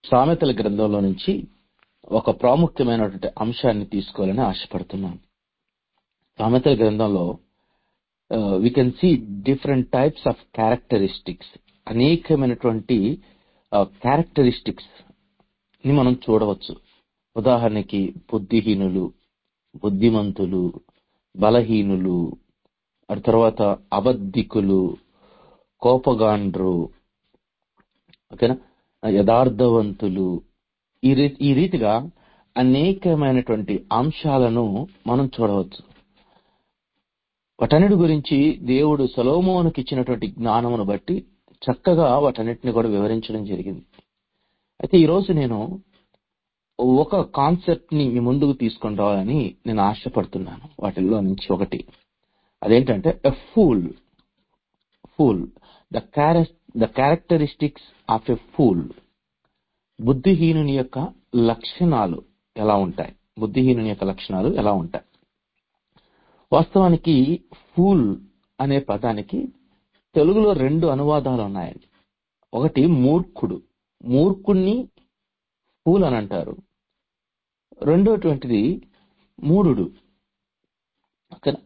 సామెతల గ్రంథంలో నుంచి ఒక ప్రాముఖ్యమైనటువంటి అంశాన్ని తీసుకోవాలని ఆశపడుతున్నాను సామెతల గ్రంథంలో we can see different types of characteristics అనేకమైనటువంటి క్యారెక్టరిస్టిక్స్ ని మనం చూడవచ్చు ఉదాహరణకి బుద్ధిహీనులు బుద్ధిమంతులు బలహీనులు ఆ తర్వాత అబద్ధికులు కోపగాండ్రు ఓకేనా యథార్థవంతులు ఈ రీ ఈ రీతిగా అనేకమైనటువంటి అంశాలను మనం చూడవచ్చు వాటన్నిటి గురించి దేవుడు సొలోమోనుకి ఇచ్చినటువంటి జ్ఞానమును బట్టి చక్కగా వాటన్నిటిని కూడా వివరించడం జరిగింది అయితే ఈ రోజు నేను ఒక కాన్సెప్ట్ ని మీ ముందుకు తీసుకొని రావాలని నేను ఆశపడుతున్నాను వాటిల్లో నుంచి ఒకటి అదేంటంటే a fool fool the the characteristics of a fool బుద్ధిహీనుని యొక్క లక్షణాలు ఎలా ఉంటాయి బుద్ధిహీనుని యొక్క లక్షణాలు ఎలా ఉంటాయి వాస్తవానికి ఫూల్ అనే పదానికి తెలుగులో రెండు అనువాదాలు ఉన్నాయండి ఒకటి మూర్ఖుడు మూర్ఖుణ్ణి ఫూల్ అని అంటారు రెండోటువంటిది మూఢుడు ఓకేనా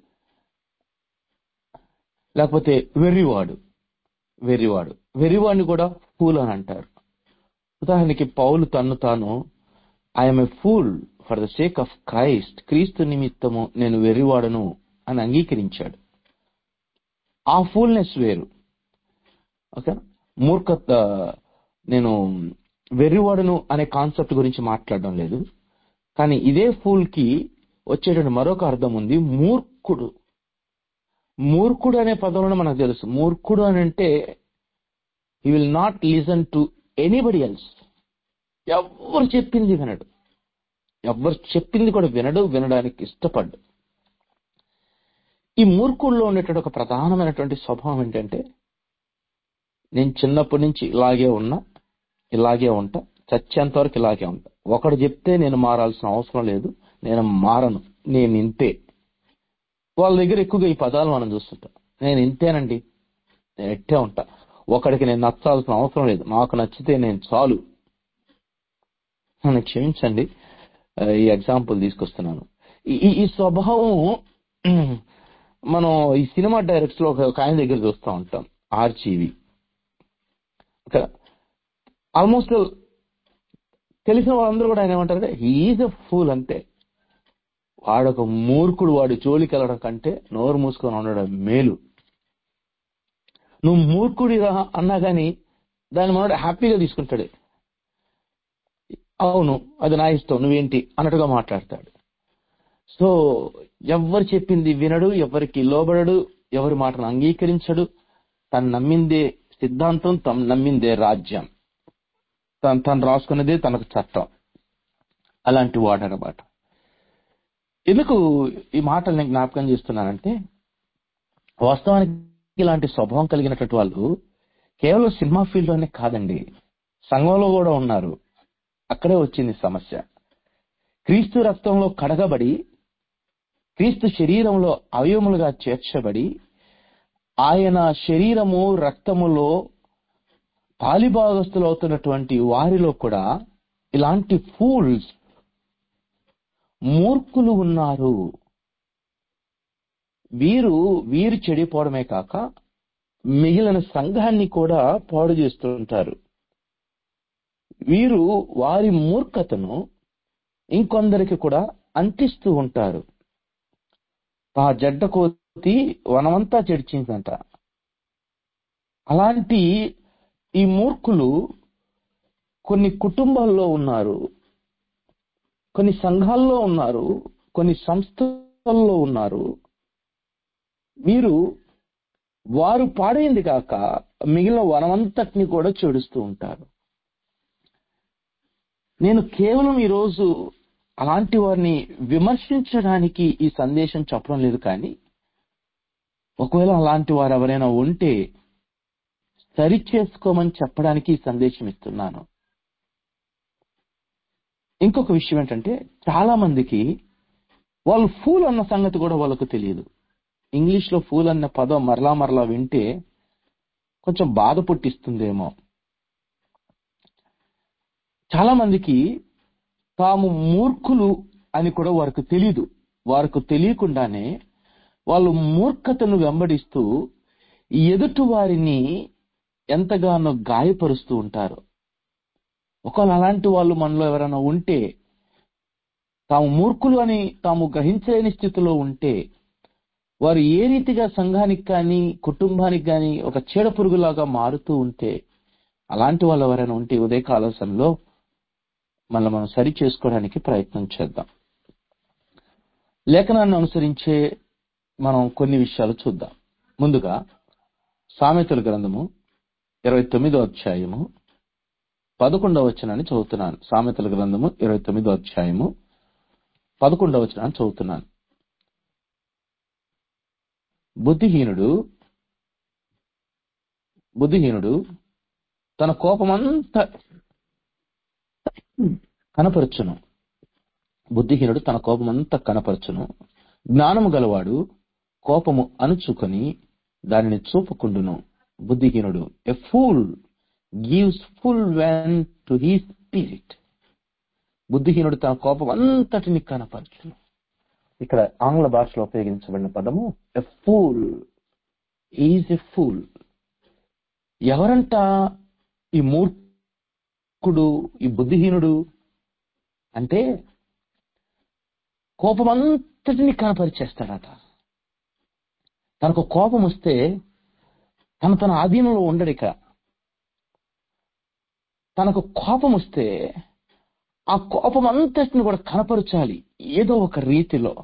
లేకపోతే వెర్రివాడు వెర్రివాడు వెర్రివాడిని కూడా ఫూల్ అని అంటారు ఉదాహరణకి పౌలు తన్ను తాను I am a fool for the sake of Christ క్రీస్తు నిమిత్తము నేను వెర్రివాడను అని అంగీకరించాడు ఆ ఫూల్నెస్ వేరు ఓకే మూర్ఖ నేను వెర్రివాడును అనే కాన్సెప్ట్ గురించి మాట్లాడడం లేదు కానీ ఇదే ఫూల్ కి వచ్చేటువంటి మరొక అర్థం ఉంది మూర్ఖుడు మూర్ఖుడు అనే పదంలో మనకు తెలుసు మూర్ఖుడు అని అంటే he will not listen to anybody else ఎవరు చెప్పింది వినడు ఎవరు చెప్పింది కూడా వినడు వినడానికి ఇష్టపడ్డు ఈ మూర్ఖుల్లో ఉండేటువంటి ఒక ప్రధానమైనటువంటి స్వభావం ఏంటంటే నేను చిన్నప్పటి నుంచి ఇలాగే ఉన్నా ఇలాగే ఉంటా చచ్చేంత వరకు ఇలాగే ఉంటా ఒకడు చెప్తే నేను మారాల్సిన అవసరం లేదు నేను మారను నేను ఇంతే వాళ్ళ దగ్గర ఎక్కువగా ఈ పదాలు మనం చూస్తుంటాం నేను ఇంతేనండి నేను ఎట్టే ఉంటా ఒకడికి నేను నచ్చాల్సిన అవసరం లేదు నాకు నచ్చితే నేను చాలు నన్ను క్షమించండి ఈ ఎగ్జాంపుల్ తీసుకొస్తున్నాను ఈ ఈ స్వభావం మనం ఈ సినిమా డైరెక్ట్స్ లో ఒక ఆయన దగ్గర చూస్తూ ఉంటాం ఆర్జీవి ఆల్మోస్ట్ తెలిసిన వాళ్ళందరూ కూడా ఆయన ఏమంటారంటే హీఈస్ ఎ ఫూల్ అంతే వాడొక మూర్ఖుడు వాడి జోలికి వెళ్ళడం కంటే నోరు మూసుకొని ఉండడం మేలు నువ్వు మూర్ఖుడిరా అన్నా గాని దాన్ని మనోడు హ్యాపీగా తీసుకుంటాడు అవును అది నా ఇష్టం నువ్వేంటి అన్నట్టుగా మాట్లాడతాడు సో ఎవరు చెప్పింది వినడు ఎవరికి లోబడడు ఎవరి మాటను అంగీకరించడు తను నమ్మిందే సిద్ధాంతం తను నమ్మిందే రాజ్యం తను తను రాసుకున్నదే తనకు చట్టం అలాంటి వాడు అనమాట ఎందుకు ఈ మాటలు నేను జ్ఞాపకం చేస్తున్నానంటే వాస్తవానికి ఇలాంటి స్వభావం కలిగినటువంటి వాళ్ళు కేవలం సినిమా ఫీల్డ్ లోనే కాదండి సంఘంలో కూడా ఉన్నారు అక్కడే వచ్చింది సమస్య క్రీస్తు రక్తంలో కడగబడి క్రీస్తు శరీరంలో అవయములుగా చేర్చబడి ఆయన శరీరము రక్తములో పాలిభాగస్తులు అవుతున్నటువంటి వారిలో కూడా ఇలాంటి ఫూల్స్ మూర్ఖులు ఉన్నారు వీరు వీరు చెడిపోవడమే కాక మిగిలిన సంఘాన్ని కూడా పాడు చేస్తుంటారు వీరు వారి మూర్ఖతను ఇంకొందరికి కూడా అంటిస్తూ ఉంటారు ఆ జడ్డ కోతి వనమంతా చెడిచిందంట అలాంటి ఈ మూర్ఖులు కొన్ని కుటుంబాల్లో ఉన్నారు కొన్ని సంఘాల్లో ఉన్నారు కొన్ని సంస్థల్లో ఉన్నారు వీరు వారు పాడైంది కాక మిగిలిన వనమంతటిని కూడా చెడుస్తూ ఉంటారు నేను కేవలం ఈరోజు అలాంటి వారిని విమర్శించడానికి ఈ సందేశం చెప్పడం లేదు కానీ ఒకవేళ అలాంటి వారు ఎవరైనా ఉంటే సరి చేసుకోమని చెప్పడానికి ఈ సందేశం ఇస్తున్నాను ఇంకొక విషయం ఏంటంటే చాలా మందికి వాళ్ళు ఫూల్ అన్న సంగతి కూడా వాళ్ళకు తెలియదు ఇంగ్లీష్ లో ఫూల్ అన్న పదం మరలా మరలా వింటే కొంచెం బాధ పుట్టిస్తుందేమో చాలా మందికి తాము మూర్ఖులు అని కూడా వారికి తెలియదు వారికి తెలియకుండానే వాళ్ళు మూర్ఖతను వెంబడిస్తూ ఎదుటి వారిని ఎంతగానో గాయపరుస్తూ ఉంటారు ఒకవేళ అలాంటి వాళ్ళు మనలో ఎవరైనా ఉంటే తాము మూర్ఖులు అని తాము గ్రహించలేని స్థితిలో ఉంటే వారు ఏ రీతిగా సంఘానికి కానీ కుటుంబానికి కానీ ఒక చీడ పురుగులాగా మారుతూ ఉంటే అలాంటి వాళ్ళు ఎవరైనా ఉంటే ఈ ఉదయకాల సమయంలో మనం మనం సరి చేసుకోవడానికి ప్రయత్నం చేద్దాం లేఖనాన్ని అనుసరించే మనం కొన్ని విషయాలు చూద్దాం ముందుగా సామెతల గ్రంథము ఇరవై తొమ్మిదో అధ్యాయము పదకొండవ వచనాన్ని చదువుతున్నాను సామెతల గ్రంథము ఇరవై తొమ్మిదో అధ్యాయము పదకొండవ వచనాన్ని చదువుతున్నాను బుద్ధిహీనుడు బుద్ధిహీనుడు తన కోపమంతా కనపరచును బుద్ధిహీనుడు తన కోపమంతా కనపరచును జ్ఞానము గలవాడు కోపము అణుచుకొని దానిని చూపకుండును బుద్ధిహీనుడు a fool gives full vent to he spirit బుద్ధిహీనుడు తన కోపం అంతటిని కనపరచును ఇక్కడ ఆంగ్ల భాషలో ఉపయోగించబడిన పదము a fool is a fool ఎవరంట ఈ మూర్ఖుడు ఈ బుద్ధిహీనుడు అంటే కోపం అంతటిని కనపరిచేస్తాడట తనకు కోపం వస్తే తన తన ఆధీనంలో ఉండడు ఇక తనకు కోపం వస్తే ఆ కోపం అంతటిని కూడా కనపరచాలి ఏదో ఒక రీతిలో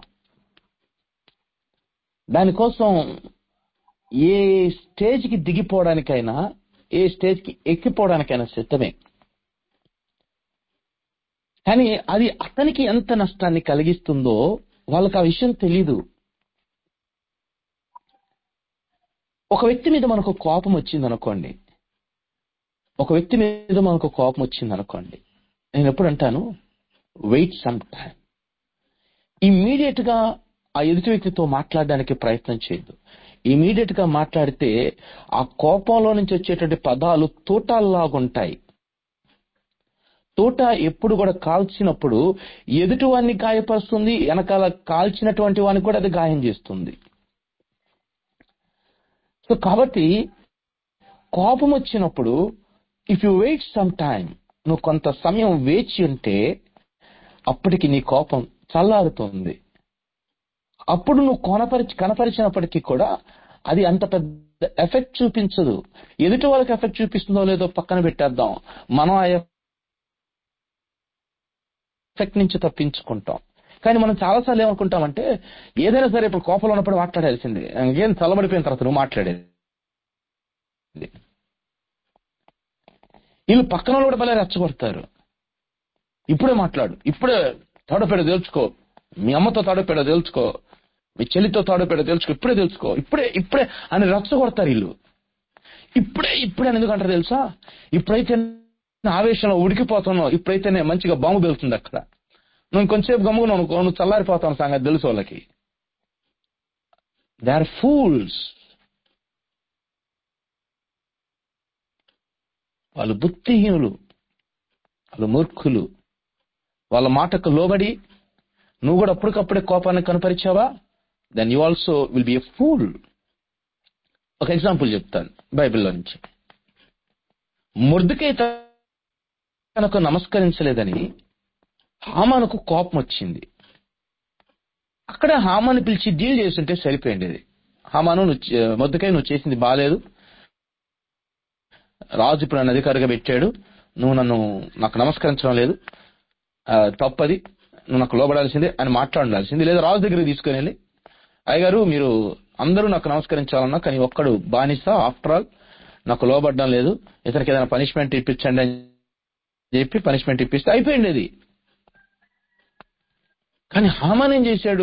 దానికోసం ఏ స్టేజ్కి దిగిపోవడానికైనా ఏ స్టేజ్కి ఎక్కిపోవడానికైనా సిద్ధమే కానీ అది అతనికి ఎంత నష్టాన్ని కలిగిస్తుందో వాళ్ళకి ఆ విషయం తెలీదు ఒక వ్యక్తి మీద మనకు కోపం వచ్చింది అనుకోండి ఒక వ్యక్తి మీద మనకు కోపం వచ్చింది అనుకోండి నేను ఎప్పుడు అంటాను వెయిట్ సమ్ టైం ఇమ్మీడియట్ గా ఆ ఎదుటి వ్యక్తితో మాట్లాడడానికి ప్రయత్నం చేయొద్దు ఇమీడియట్ గా మాట్లాడితే ఆ కోపంలో నుంచి వచ్చేటువంటి పదాలు తూటాల్లాగుంటాయి తోట ఎప్పుడు కూడా కాల్చినప్పుడు ఎదుటి వాడిని గాయపరుస్తుంది వెనకాల కాల్చినటువంటి వాడిని కూడా అది గాయం చేస్తుంది సో కాబట్టి కోపం వచ్చినప్పుడు if you wait some time నువ్వు కొంత సమయం వేచి ఉంటే అప్పటికి నీ కోపం చల్లారుతుంది అప్పుడు నువ్వు కొనపరిచి కనపరిచినప్పటికీ కూడా అది అంత పెద్ద ఎఫెక్ట్ చూపించదు ఎదుటి వాళ్ళకి ఎఫెక్ట్ చూపిస్తుందో లేదో పక్కన పెట్టేద్దాం మనం ఆ ఎఫెక్ట్ నుంచి తప్పించుకుంటాం కానీ మనం చాలాసార్లు ఏమనుకుంటామంటే ఏదైనా సరే ఇప్పుడు కోపంలో ఉన్నప్పుడు మాట్లాడాల్సిందే ఏం చల్లబడిపోయిన తర్వాత నువ్వు మాట్లాడేది వీళ్ళు పక్కన వాళ్ళు కూడా భలే రెచ్చగొడతారు ఇప్పుడే మాట్లాడు ఇప్పుడే తాడోపేడ తెలుసుకో మీ అమ్మతో తాడోపేడ తెలుసుకో మీ చెల్లితో తాడోపేడ తెలుసుకో ఇప్పుడే తెలుసుకో ఇప్పుడే ఇప్పుడే అని రెచ్చగొడతారు వీళ్ళు ఇప్పుడే ఇప్పుడే అని ఎందుకంటారు తెలుసా ఇప్పుడైతే ఆవేశంలో ఉడికిపోతున్నావు ఇప్పుడైతే నేను మంచిగా బాంబు వెళ్తుంది అక్కడ నువ్వు ఇంకొంచెంసేపు గమ్ముగా అనుకో నువ్వు చల్లారిపోతావు సంగతి తెలుసు వాళ్ళకి దే ఆర్ ఫూల్స్ వాళ్ళు బుద్ధిహీనులు వాళ్ళు మూర్ఖులు వాళ్ళ మాటకు లోబడి నువ్వు కూడా అప్పటికప్పుడే కోపాన్ని కనపరిచావా then you also will be a fool ఒక ఎగ్జాంపుల్ చెప్తాను బైబిల్లో నుంచి ముర్దుకై తనకు నమస్కరించలేదని హామానుకు కోపం వచ్చింది అక్కడ హామాను పిలిచి డీల్ చేస్తుంటే సరిపోయింది హామాను నువ్వు మొద్దుకై నువ్వు చేసింది బాగాలేదు రాజు ఇప్పుడు నన్ను అధికారిగా పెట్టాడు నువ్వు నన్ను నాకు నమస్కరించడం లేదు తప్పది నువ్వు నాకు లోబడాల్సిందే అని మాట్లాడాల్సింది లేదా రాజు దగ్గరికి తీసుకుని వెళ్ళి అయ్యగారు మీరు అందరూ నాకు నమస్కరించాలన్నా కానీ ఒక్కడు బానిస ఆఫ్టర్ ఆల్ నాకు లోబడడం లేదు ఇతనికి ఏదైనా పనిష్మెంట్ ఇప్పించండి అని చెప్పి పనిష్మెంట్ ఇప్పిస్తే అయిపోయింది అది కానీ హామాన్ ఏం చేశాడు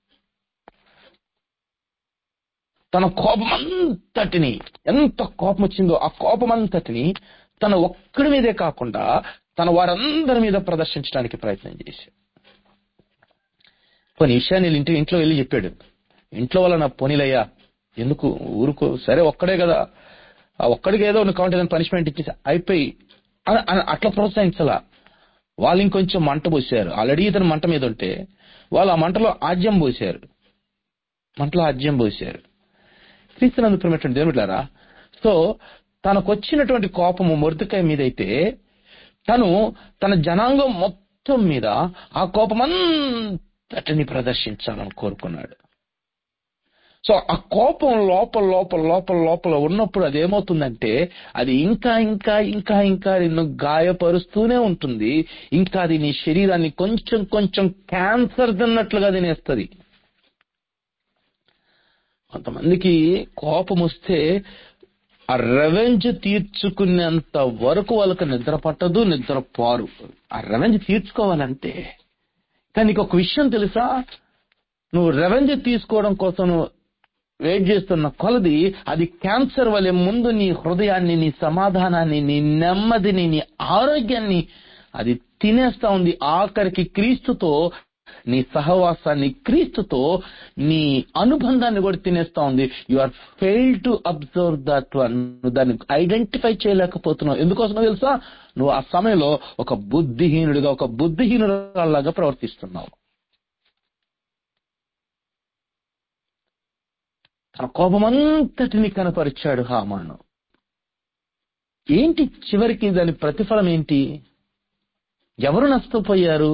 తన కోపం అంతటిని ఎంత కోపం వచ్చిందో ఆ కోపం అంతటిని తన ఒక్కడి మీదే కాకుండా తన వారందరి మీద ప్రదర్శించడానికి ప్రయత్నం చేశాడు కొన్ని విషయాన్ని ఇంటి ఇంట్లో వెళ్ళి చెప్పాడు ఇంట్లో వల్ల నా పోనీలయ్యా ఎందుకు ఊరుకో సరే ఒక్కడే కదా ఆ ఒక్కడికి ఏదో నువ్వు కావాలంటే పనిష్మెంట్ ఇచ్చేసి అయిపోయి అట్లా ప్రోత్సహించాలా వాళ్ళు ఇంకొంచెం మంట పోసారు ఆల్రెడీ ఇతను మంట మీద ఉంటే వాళ్ళు ఆ మంటలో ఆజ్యం పోసారు మంటలో ఆజ్యం పోసారు క్రీస్తునందు ప్రేమటువంటి దేవులారా సో తనకు వచ్చినటువంటి కోపము మొరతుకాయ మీదైతే తను తన జనాంగం మొత్తం మీద ఆ కోపం అంతటిని ప్రదర్శించాలని కోరుకున్నాడు సో ఆ కోపం లోపల లోపల లోపల లోపల ఉన్నప్పుడు అది ఏమవుతుందంటే అది ఇంకా ఇంకా ఇంకా ఇంకా నిన్ను గాయపరుస్తూనే ఉంటుంది ఇంకా అది నీ శరీరాన్ని కొంచెం కొంచెం క్యాన్సర్ తిన్నట్లుగా తినేస్తుంది కొంతమందికి కోపం వస్తే ఆ రెవెంజ్ తీర్చుకునేంత వరకు వాళ్ళకి నిద్ర పట్టదు నిద్ర పారు ఆ రెవెంజ్ తీర్చుకోవాలంటే కానీ నీకు ఒక విషయం తెలుసా నువ్వు రెవెంజ్ తీసుకోవడం కోసం నువ్వు వెయిట్ చేస్తున్న కొలది అది క్యాన్సర్ వలె ముందు నీ హృదయాన్ని నీ సమాధానాన్ని నీ నెమ్మదిని నీ ఆరోగ్యాన్ని అది తినేస్తా ఉంది ఆఖరికి క్రీస్తుతో నీ సహవాసాన్ని క్రీస్తుతో నీ అనుబంధాన్ని కూడా తినేస్తా ఉంది you are fail to observe that one నువ్వు దాన్ని ఐడెంటిఫై చేయలేకపోతున్నావు ఎందుకోసమో తెలుసా నువ్వు ఆ సమయంలో ఒక బుద్ధిహీనుడిగా ఒక బుద్ధిహీనులాగా ప్రవర్తిస్తున్నావు తన కోపమంతటిని కనపరిచాడు హామాను ఏంటి చివరికి దాని ప్రతిఫలం ఏంటి ఎవరు నష్టపోయారు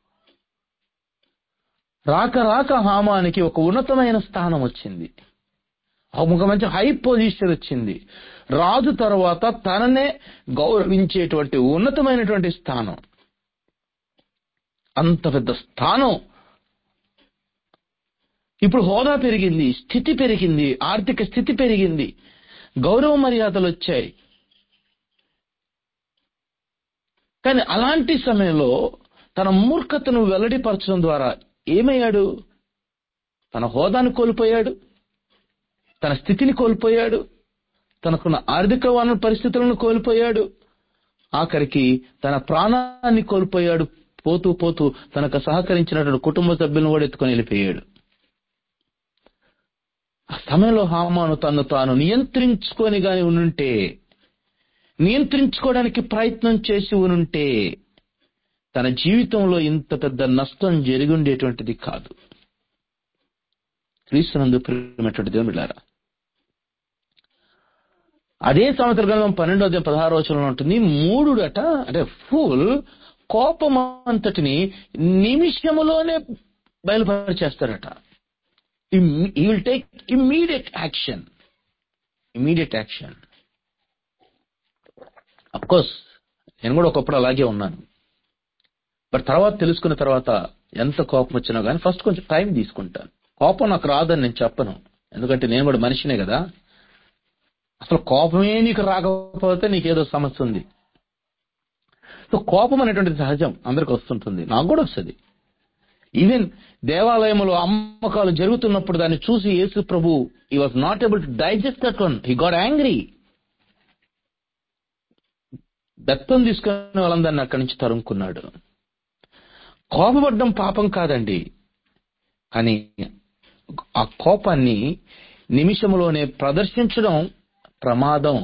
రాక రాక హామానికి ఒక ఉన్నతమైన స్థానం వచ్చింది ఒక మంచి హై పొజిషన్ వచ్చింది రాజు తర్వాత తననే గౌరవించేటువంటి ఉన్నతమైనటువంటి స్థానం అంత పెద్ద స్థానం ఇప్పుడు హోదా పెరిగింది స్థితి పెరిగింది ఆర్థిక స్థితి పెరిగింది గౌరవ మర్యాదలు వచ్చాయి కానీ అలాంటి సమయంలో తన మూర్ఖతను వెల్లడిపరచడం ద్వారా ఏమయ్యాడు తన హోదాను కోల్పోయాడు తన స్థితిని కోల్పోయాడు తనకున్న ఆర్థిక వనరు పరిస్థితులను కోల్పోయాడు ఆఖరికి తన ప్రాణాన్ని కోల్పోయాడు పోతూ పోతూ తనకు సహకరించినటువంటి కుటుంబ సభ్యులను కూడా ఎత్తుకొని వెళ్ళిపోయాడు ఆ సమయంలో హామాను తను తాను నియంత్రించుకొని గాని ఉనుంటే నియంత్రించుకోవడానికి ప్రయత్నం చేసి ఉనుంటే తన జీవితంలో ఇంత పెద్ద నష్టం జరిగి ఉండేటువంటిది కాదు క్రీస్తునందు ప్రియమైనటువంటి దేవులారా అదే సంవత్సర గ్రంథం పన్నెండో అధ్యాయం పదహారు వచనంలో ఉంటుంది మూడుడట అంటే ఫుల్ కోపం అంతటిని నిమిషములోనే బయలుపరిచేస్తాడట he will take immediate action immediate action course నేను కూడా ఒకప్పుడు అలాగే ఉన్నాను బట్ తర్వాత తెలుసుకున్న తర్వాత ఎంత కోపం వచ్చినా కానీ ఫస్ట్ కొంచెం టైం తీసుకుంటాను కోపం నాకు రాదని నేను చెప్పను ఎందుకంటే నేను కూడా మనిషినే కదా అసలు కోపమే నీకు రాకపోతే నీకేదో సమస్య ఉంది సో కోపం అనేటువంటిది సహజం అందరికి వస్తుంటుంది నాకు కూడా వస్తుంది ఈవెన్ దేవాలయంలో అమ్మకాలు జరుగుతున్నప్పుడు దాన్ని చూసి యేసు ప్రభు he was not able to digest that one he got angry దత్తం తీసుకుని వాళ్ళందరినీ అక్కడి నుంచి తరుముకున్నాడు కోపపడ్డం పాపం కాదండి కానీ ఆ కోపాన్ని నిమిషంలోనే ప్రదర్శించడం ప్రమాదం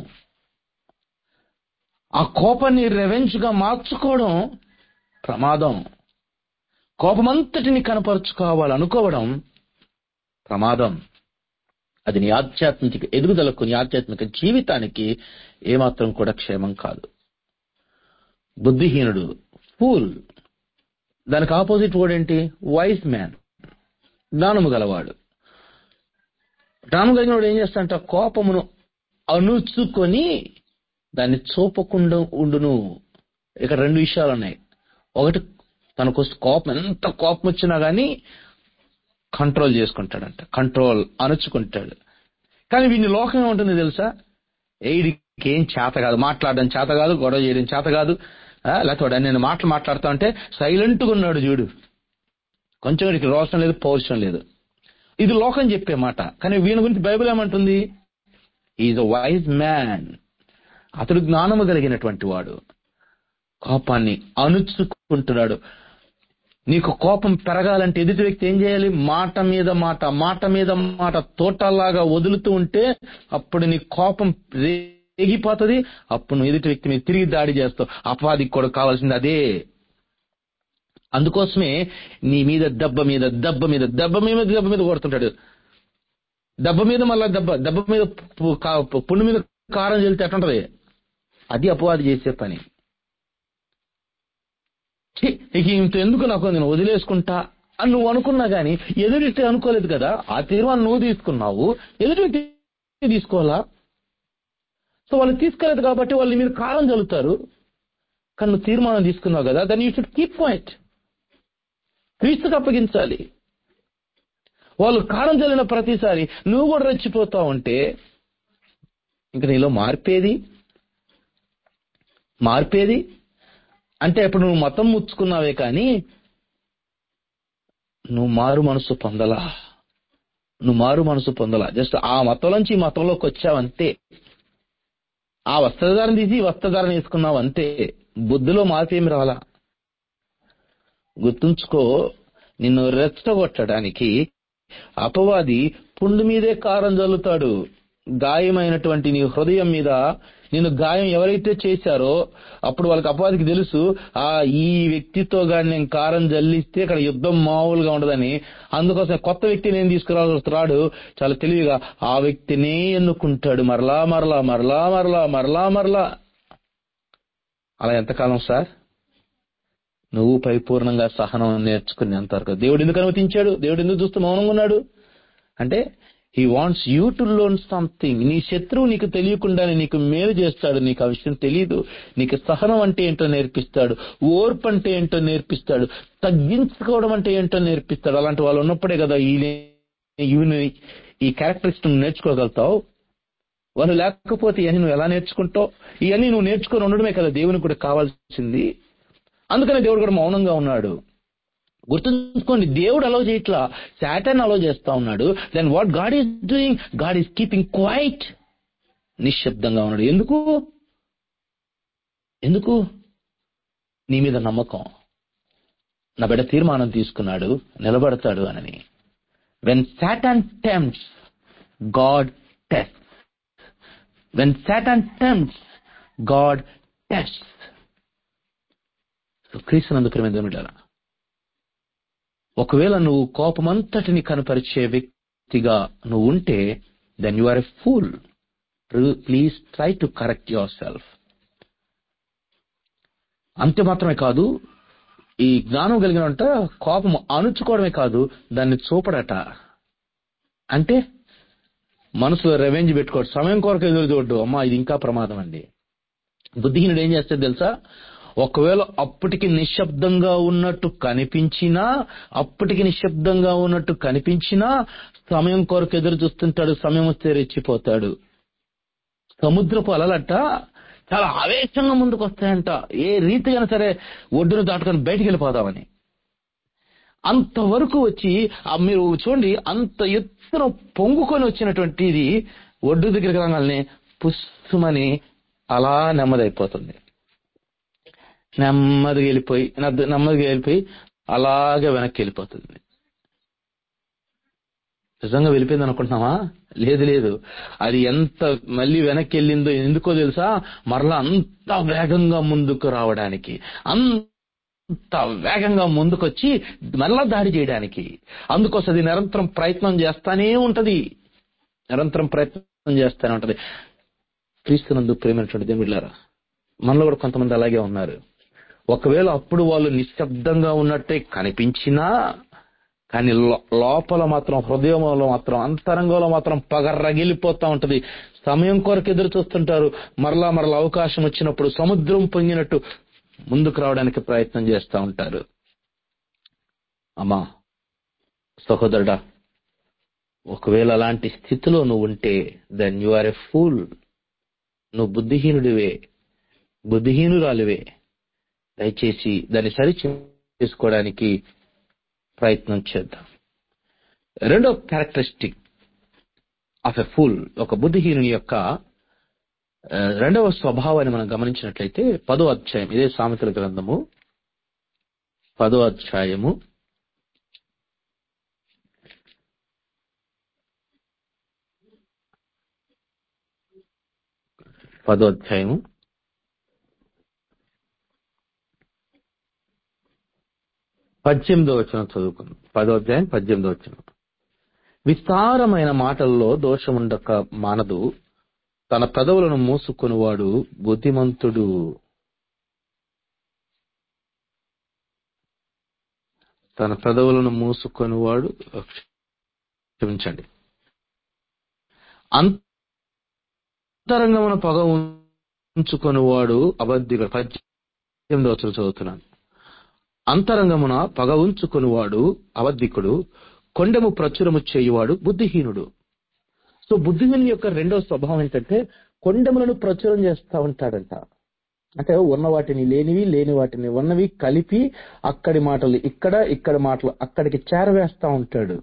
ఆ కోపాన్ని రెవెంజ్ గా మార్చుకోవడం ప్రమాదం కోపమంతటిని కనపరుచుకోవాలనుకోవడం ప్రమాదం అది నీ ఆధ్యాత్మిక ఎదుగుదలకు నీ ఆధ్యాత్మిక జీవితానికి ఏమాత్రం కూడా క్షేమం కాదు బుద్ధిహీనుడు ఫూల్ దానికి ఆపోజిట్ వర్డ్ ఏంటి వైస్ మ్యాన్ జ్ఞానము గలవాడు జ్ఞానం కలిగిన వాడు ఏం చేస్తాడంట కోపమును అణుచుకొని దాన్ని చూపకుండా ఉండును ఇక్కడ రెండు విషయాలు ఉన్నాయి ఒకటి తనకు కోపం ఎంత కోపం వచ్చినా గానీ కంట్రోల్ చేసుకుంటాడంట కంట్రోల్ అణుచుకుంటాడు కానీ వీని లోకం ఏముంటుంది తెలుసా ఏడికి ఏం చేత కాదు మాట్లాడడం చేత కాదు గొడవ చేయడం చేత కాదు ఆ, లేకపోతే నేను మాటలు మాట్లాడుతా ఉంటే సైలెంట్ గా ఉన్నాడు చూడు కొంచెం వీడికి రోషం లేదు పౌరుషం లేదు ఇది లోకం చెప్పే మాట కానీ వీని గురించి బైబిల్ ఏమంటుంది ఈజ్ అ వైజ్ మ్యాన్ అతడు జ్ఞానము కలిగినటువంటి వాడు కోపాన్ని అణుచుకుంటున్నాడు నీకు కోపం పెరగాలంటే ఎదుటి వ్యక్తి ఏం చేయాలి మాట మీద మాట మాట మీద మాట తోటలాగా వదులుతూ ఉంటే అప్పుడు నీ కోపం రేగిపోతుంది అప్పుడు నువ్వు ఎదుటి వ్యక్తి మీద తిరిగి దాడి చేస్తావు అపవాదికి కూడా కావాల్సింది అదే అందుకోసమే నీ మీద దెబ్బ మీద దెబ్బ మీద దెబ్బ మీద దెబ్బ మీద కొడుతుంటాడు దెబ్బ మీద మళ్ళా దెబ్బ దెబ్బ మీద పు- కా- పుండు మీద కారం చల్లితే ఎట్లుంటది అది అపవాది చేసే పని ఛీ, ఇక ఇంత ఎందుకు నాకు నేను వదిలేసుకుంటా అని నువ్వు అనుకున్నా గానీ ఎదుటి వ్యక్తి అనుకోలేదు కదా ఆ తీర్మానం నువ్వు తీసుకున్నావు ఎదుటి వ్యక్తి తీసుకోవాలా సో వాళ్ళు తీసుకోలేదు కాబట్టి వాళ్ళు నీ మీద కారం చల్లుతారు కానీ నువ్వు తీర్మానం తీసుకున్నావు కదా దాన్ని యూ షుడ్ కీప్ పాయింట్ క్రీస్తుకు అప్పగించాలి వాళ్ళు కారం చల్లిన ప్రతిసారి నువ్వు కూడా రెచ్చిపోతా ఉంటే ఇంక నీలో మార్పేది మార్పేది అంటే ఇప్పుడు నువ్వు మతం ముచ్చుకున్నావే కానీ నువ్వు మారు మనసు పొందలా నువ్వు మారు మనసు పొందలా జస్ట్ ఆ మతం నుంచి ఈ మతంలోకి వచ్చావంతే ఆ వస్త్రధారణ తీసి ఈ వస్త్రధారణ వేసుకున్నావు అంతే బుద్ధిలో మార్పు ఏమి రాలా గుర్తుంచుకో నిన్ను రెచ్చగొట్టడానికి అపవాది పుండు మీదే కారం జల్లుతాడు గాయమైనటువంటి నీ హృదయం మీద నిన్ను గాయం ఎవరైతే చేశారో అప్పుడు వాళ్ళకి అపవాదికి తెలుసు ఆ ఈ వ్యక్తితో గాని నేను కారం జల్లిస్తే ఇక్కడ యుద్ధం మామూలుగా ఉండదని అందుకోసం కొత్త వ్యక్తిని ఏం తీసుకురాడు చాలా తెలివిగా ఆ వ్యక్తినే ఎన్నుకుంటాడు మరలా మరలా మరలా మరలా మరలా మరలా అలా ఎంతకాలం సార్ నువ్వు పరిపూర్ణంగా సహనం నేర్చుకునేంత వరకు దేవుడు ఎందుకు అనుమతించాడు దేవుడు ఎందుకు చూస్తూ మౌనంగా ఉన్నాడు అంటే he wants you to learn something నీ శత్రువు నీకు తెలియకుండానే నీకు మేలు చేస్తాడు నీకు ఆ విషయం తెలియదు నీకు సహనం అంటే ఏంటో నేర్పిస్తాడు ఓర్పు అంటే ఏంటో నేర్పిస్తాడు తగ్గించుకోవడం అంటే ఏంటో నేర్పిస్తాడు అలాంటి వాళ్ళు ఉన్నప్పుడే కదా ఈ ఇవి ఈ క్యారెక్టరిస్టిక్ నేర్చుకోగలుగుతావు వాళ్ళు లేకపోతే ఇవన్నీ నువ్వు ఎలా నేర్చుకుంటావు ఇవన్నీ నువ్వు నేర్చుకొని ఉండడమే కదా దేవునికి కూడా కావాల్సింది అందుకనే దేవుడు కూడా మౌనంగా ఉన్నాడు గుర్తుంచుకోండి దేవుడు అలౌ చేయట్లా శాటన్ అలౌ చేస్తా ఉన్నాడు then what God is doing God is keeping quiet నిశ్శబ్దంగా ఉన్నాడు ఎందుకు ఎందుకు నీ మీద నమ్మకం నా బిడ్డ తీర్మానం తీసుకున్నాడు నిలబడతాడు అనని when Satan tempts God test when Satan tempts God test క్రీస్తునందు ప్రేమించారా ఒకవేళ నువ్వు కోపమంతటిని కనపరిచే వ్యక్తిగా నువ్వు ఉంటే then you are a fool please try to correct yourself అంతే మాత్రమే కాదు ఈ జ్ఞానం కలిగినంట కోపం అణుచుకోవడమే కాదు దాన్ని చూపడట అంటే మనసులో రెవెంజ్ పెట్టుకోడు సమయం కొరకు ఎదురు చూడ్డు అమ్మా ఇది ఇంకా ప్రమాదం అండి బుద్ధిహీనుడు ఏం చేస్తే తెలుసా ఒకవేళ అప్పటికి నిశ్శబ్దంగా ఉన్నట్టు కనిపించినా అప్పటికి నిశ్శబ్దంగా ఉన్నట్టు కనిపించినా సమయం కొరకు ఎదురు చూస్తుంటాడు సమయం వస్తే రెచ్చిపోతాడు సముద్రపు అలలట చాలా ఆవేశంగా ముందుకు వస్తాయంట ఏ రీతిగా సరే ఒడ్డును దాటుకొని బయటికి వెళ్ళిపోదామని అంతవరకు వచ్చి ఆ మీరు చూడండి అంత ఎత్తున పొంగుకొని వచ్చినటువంటి ఇది ఒడ్డు దగ్గరికి రాగానే పుస్సుమని అలా నెమ్మదైపోతుంది నెమ్మదిగా వెళ్ళిపోయి నద్ద- నెమ్మదిగా వెళ్ళిపోయి అలాగే వెనక్కి వెళ్ళిపోతుంది నిజంగా వెళ్ళిపోయింది అనుకుంటున్నావా లేదు లేదు అది ఎంత మళ్ళీ వెనక్కి వెళ్ళిందో ఎందుకో తెలుసా మరలా అంత వేగంగా ముందుకు రావడానికి అంత వేగంగా ముందుకొచ్చి మరలా దాడి చేయడానికి అందుకోసం అది నిరంతరం ప్రయత్నం చేస్తానే ఉంటది నిరంతరం ప్రయత్నం చేస్తానే ఉంటది క్రీస్తునందు ప్రేమైనటువంటి దేవుళ్ళారా మనలో కూడా కొంతమంది అలాగే ఉన్నారు ఒకవేళ అప్పుడు వాళ్ళు నిశ్శబ్దంగా ఉన్నట్టే కనిపించినా కానీ లో- లోపల మాత్రం హృదయంలో మాత్రం అంతరంగంలో మాత్రం పగ రగిలిపోతా ఉంటది సమయం కొరకు ఎదురు చూస్తుంటారు మరలా మరలా అవకాశం వచ్చినప్పుడు సముద్రం పొంగినట్టు ముందుకు రావడానికి ప్రయత్నం చేస్తా ఉంటారు అమ్మా సహోదరుడా ఒకవేళ అలాంటి స్థితిలో నువ్వు ఉంటే then you are a fool నువ్వు బుద్ధిహీనుడివే బుద్ధిహీనురాలివే దయచేసి దాన్ని సరి చేసుకోవడానికి ప్రయత్నం చేద్దాం రెండో క్యారెక్టరిస్టిక్ ఆఫ్ ఎ ఫుల్ ఒక బుద్ధిహీనుని యొక్క ఆ, రెండవ స్వభావాన్ని మనం గమనించినట్లయితే పదో అధ్యాయం ఇదే సామెతల గ్రంథము పదో అధ్యాయము పదో అధ్యాయము పద్దెనిమిదో వచ్చిన చదువుకుందాం పదో అధ్యాయం పద్దెనిమిదో వచ్చిన విస్తారమైన మాటల్లో దోషముండక మానదు తన పెదవులను మూసుకొనివాడు బుద్ధిమంతుడు తన పెదవులను మూసుకొనివాడు క్షమించండి అంతరంగమున పగ ఉంచుకొనివాడు అబద్ధికుడు పద్దెనిమిదో వచ్చిన చదువుతున్నాను అంతరంగమున పగ ఉంచుకొనివాడు అబద్ధికుడు కొండెము ప్రచురము చేయువాడు బుద్ధిహీనుడు సో బుద్ధిహీనుని యొక్క రెండో స్వభావం ఏంటంటే కొండెములను ప్రచురం చేస్తా ఉంటాడంట అంటే ఉన్న వాటిని లేనివి లేని వాటిని ఉన్నవి కలిపి అక్కడి మాటలు ఇక్కడ ఇక్కడ మాటలు అక్కడికి చేరవేస్తా ఉంటాడు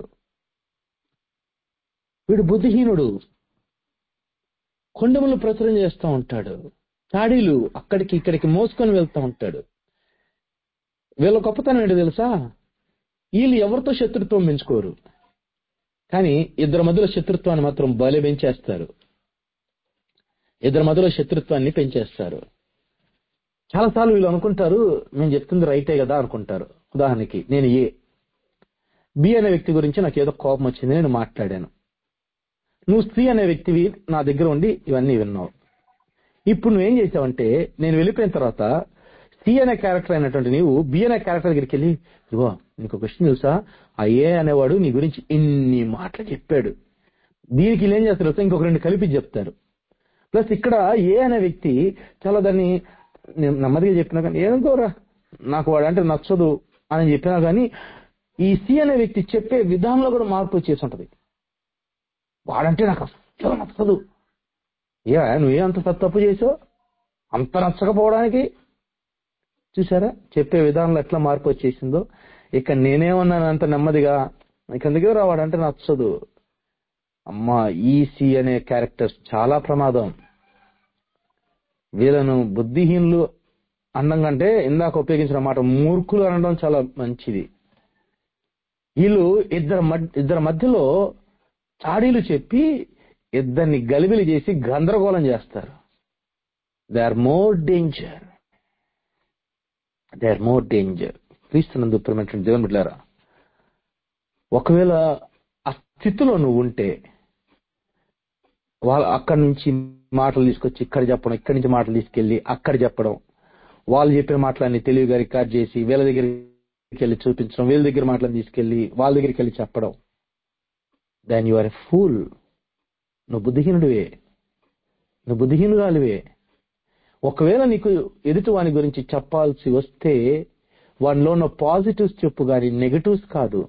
వీడు బుద్ధిహీనుడు కొండములు ప్రచురం చేస్తూ ఉంటాడు చాడీలు అక్కడికి ఇక్కడికి మోసుకొని వెళ్తా ఉంటాడు వీళ్ళ గొప్పతనం ఏంటో తెలుసా వీళ్ళు ఎవరితో శత్రుత్వం పెంచుకోరు కానీ ఇద్దరి మధ్యలో శత్రుత్వాన్ని మాత్రం బలి పెంచేస్తారు ఇద్దరి మధ్యలో శత్రుత్వాన్ని పెంచేస్తారు చాలాసార్లు వీళ్ళు అనుకుంటారు మేము చెప్తుంది రైటే కదా అనుకుంటారు ఉదాహరణకి నేను ఏ బి అనే వ్యక్తి గురించి నాకు ఏదో కోపం వచ్చింది నేను మాట్లాడాను నువ్వు సి అనే వ్యక్తివి నా దగ్గర ఉండి ఇవన్నీ విన్నావు ఇప్పుడు నువ్వేం చేసావంటే నేను వెళ్ళిపోయిన తర్వాత సి అనే క్యారెక్టర్ అయినటువంటి నీవు బి అనే క్యారెక్టర్ దగ్గరికి వెళ్ళి ఇదిగో నీకు ఒక విషయం తెలుసా ఆ ఏ అనేవాడు నీ గురించి ఇన్ని మాటలు చెప్పాడు దీనికి వీళ్ళు ఏం చేస్తారు తెలుసా? ఇంకొక రెండు కలిపి చెప్తారు ప్లస్ ఇక్కడ ఏ అనే వ్యక్తి చాలా దాన్ని నేను నెమ్మదిగా చెప్పినా కానీ ఏదనుకోరా నాకు వాడు అంటే నచ్చదు అని చెప్పినా కానీ ఈ సి అనే వ్యక్తి చెప్పే విధానంలో కూడా మార్పు వచ్చేసి ఉంటది వాడంటే నాకు అస్సలు నచ్చదు ఏ నువ్వే అంత తప్పు చేసావు అంత నచ్చకపోవడానికి చూసారా చెప్పే విధానంలో ఎట్లా మార్పు వచ్చేసిందో ఇక నేనేమన్నాను అంత నెమ్మదిగా నీకు ఎందుకు రావాడంటే నచ్చదు అమ్మా ఈ సి అనే క్యారెక్టర్స్ చాలా ప్రమాదం వీళ్ళను బుద్ధిహీనులు అనడం కంటే ఇందాక ఉపయోగించిన మాట మూర్ఖులు అనడం చాలా మంచిది వీళ్ళు ఇద్దరు మధ్య ఇద్దరి మధ్యలో చాడీలు చెప్పి ఇద్దరిని గలిబిలి చేసి గందరగోళం చేస్తారు they are more danger they are more danger క్రీస్తునందు ప్రేమటువంటి దేవుని బిడ్డారా ఒకవేళ ఆ స్థితిలో నువ్వు ఉంటే వాళ్ళ అక్కడి నుంచి మాటలు తీసుకొచ్చి ఇక్కడ చెప్పడం ఇక్కడి నుంచి మాటలు తీసుకెళ్లి అక్కడ చెప్పడం వాళ్ళు చెప్పిన మాటలన్నీ తెలివిగా రికార్డ్ చేసి వీళ్ళ దగ్గరికి వెళ్ళి చూపించడం వీళ్ళ దగ్గర మాటలను తీసుకెళ్లి వాళ్ళ దగ్గరికి వెళ్ళి చెప్పడం then you are a fool నువ్వు బుద్ధిహీనుడివే నువ్వు బుద్ధిహీనురాలివే ఒకవేళ నీకు ఎదుటి వాని గురించి చెప్పాల్సి వస్తే వానిలో ఉన్న పాజిటివ్స్ చెప్పు గాని నెగటివ్స్ కాదు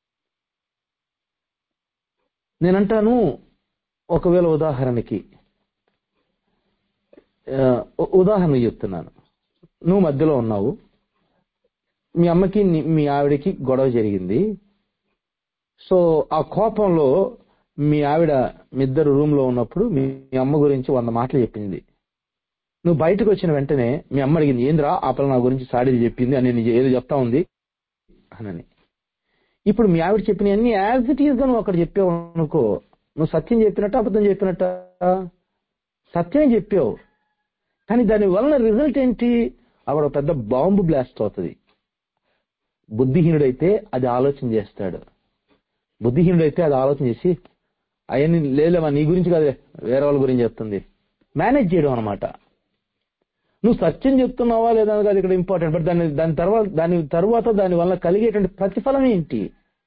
నేనంటాను ఒకవేళ ఉదాహరణకి ఆ, ఉ- ఉదాహరణ చెప్తున్నాను నువ్వు మధ్యలో ఉన్నావు మీ అమ్మకి నీ- మీ ఆవిడకి గొడవ జరిగింది సో ఆ కోపంలో మీ ఆవిడ మీ ఇద్దరు రూమ్ లో ఉన్నప్పుడు మీ మీ అమ్మ గురించి వంద మాటలు చెప్పింది నువ్వు బయటకు వచ్చిన వెంటనే మీ అమ్మ అడిగింది ఏంద్రా ఆ పిల్ల నా గురించి సాడీలు చెప్పింది అని నేను ఏదో చెప్తా ఉంది అనని ఇప్పుడు మీ ఆవిడ చెప్పిన అన్ని యాజ్ ఇట్ ఈస్ గా నువ్వు అక్కడ చెప్పావు అనుకో నువ్వు సత్యం చెప్పినట్ట అబద్ధం చెప్పినట్ట సత్యమే చెప్పావు కానీ దాని వలన రిజల్ట్ ఏంటి అక్కడ ఒక పెద్ద బాంబు బ్లాస్ట్ అవుతుంది బుద్ధిహీనుడైతే అది ఆలోచన చేస్తాడు బుద్ధిహీనుడైతే అది ఆలోచన చేసి అవన్నీ లేలేమా నీ గురించి కాదు వేరే వాళ్ళ గురించి చెప్తుంది మేనేజ్ చేయడం అనమాట నువ్వు సత్యం చెప్తున్నావా లేదా అనేది అది ఇక్కడ ఇంపార్టెంట్ బట్ దాని దాని తర్వాత దాని తర్వాత దాని వల్ల కలిగేటువంటి ప్రతిఫలం ఏంటి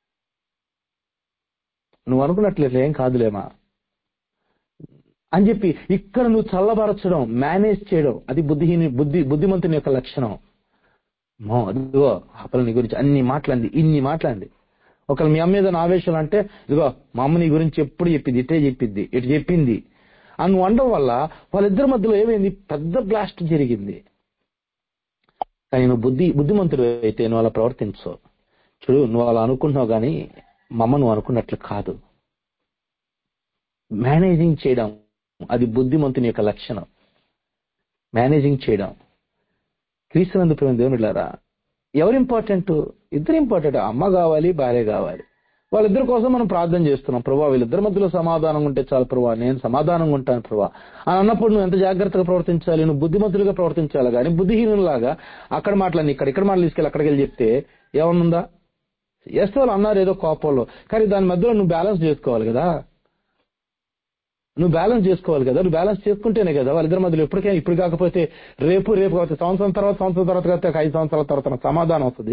నువ్వు అనుకున్నట్లేదు ఏం కాదులేమా అని చెప్పి ఇక్కడ నువ్వు చల్లబరచడం మేనేజ్ చేయడం అది బుద్ధిహీని బుద్ధి బుద్ధిమంతుని యొక్క లక్షణం మో అదిగో ఆ పిల్ల నీ గురించి అన్ని మాట్లాడింది ఇన్ని మాట్లాడింది ఒకవేళ మీ అమ్మ మీద నా ఆవేశం అంటే ఇదిగో మా అమ్మ నీ గురించి ఎప్పుడు చెప్పింది ఇటే చెప్పింది ఇటు చెప్పింది అని నువ్వు అనడం వల్ల వాళ్ళిద్దరి మధ్యలో ఏమైంది పెద్ద బ్లాస్ట్ జరిగింది కానీ నువ్వు బుద్ధి బుద్ధిమంతుడు అయితే నువ్వు అలా ప్రవర్తించవు చూడు నువ్వు అలా అనుకుంటున్నావు కానీ మా అమ్మ నువ్వు అనుకున్నట్లు కాదు మేనేజింగ్ చేయడం అది బుద్ధిమంతుని యొక్క లక్షణం మేనేజింగ్ చేయడం క్రీస్తునందు ప్రేమ దేవునిలారా ఎవరు ఇంపార్టెంట్ ఇద్దరు ఇంపార్టెంట్ అమ్మ కావాలి భార్య కావాలి వాళ్ళిద్దరి కోసం మనం ప్రార్థన చేస్తున్నాం ప్రభా వీళ్ళిద్దరి మధ్యలో సమాధానం ఉంటే చాలు ప్రభా నేను సమాధానంగా ఉంటాను ప్రభా అని అన్నప్పుడు నువ్వు ఎంత జాగ్రత్తగా ప్రవర్తించాలి నువ్వు బుద్ధిమంతులుగా ప్రవర్తించాలి కానీ బుద్ధిహీనులాగా అక్కడ మాటలని ఇక్కడ ఇక్కడ మాటలు తీసుకెళ్ళి అక్కడికి వెళ్ళి చెప్తే ఏమన్నుందా ఎస్ వాళ్ళు అన్నారు ఏదో కోపంలో కానీ దాని మధ్యలో నువ్వు బ్యాలెన్స్ చేసుకోవాలి కదా నువ్వు బ్యాలెన్స్ చేసుకోవాలి కదా నువ్వు బ్యాలెన్స్ చేసుకుంటేనే కదా వాళ్ళిద్దరి మధ్యలో ఎప్పటికైనా ఇప్పుడు కాకపోతే రేపు రేపు కాకపోతే సంవత్సరం తర్వాత సంవత్సరం తర్వాత కాకపోతే ఒక ఐదు సంవత్సరాల తర్వాత నాకు సమాధానం వస్తుంది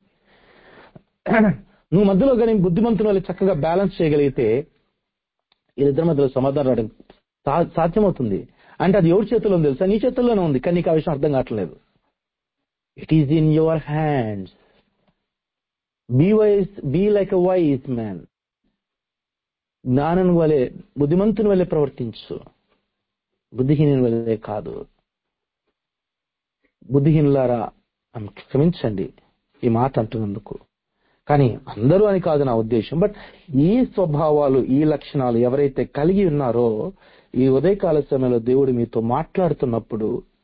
నువ్వు మధ్యలో కానీ బుద్ధిమంతుని వాళ్ళు చక్కగా బ్యాలెన్స్ చేయగలిగితే వీళ్ళిద్దరి మధ్యలో సమాధానం రావడం సా- సాధ్యమవుతుంది అంటే అది ఎవరి చేతిలో ఉంది తెలుసా నీ చేతుల్లోనే ఉంది కానీ నీకు ఆ విషయం అర్థం కావట్లేదు it is in your hands be wise be like a wise man జ్ఞానం వలె బుద్ధిమంతుని వలె ప్రవర్తించు బుద్ధిహీనుని వలె కాదు బుద్ధిహీనులారా నన్ను క్షమించండి ఈ మాట అంటున్నందుకు కానీ అందరూ అని కాదు నా ఉద్దేశం బట్ ఈ స్వభావాలు ఈ లక్షణాలు ఎవరైతే కలిగి ఉన్నారో ఈ ఉదయకాల సమయంలో దేవుడు మీతో మాట్లాడుతున్నప్పుడు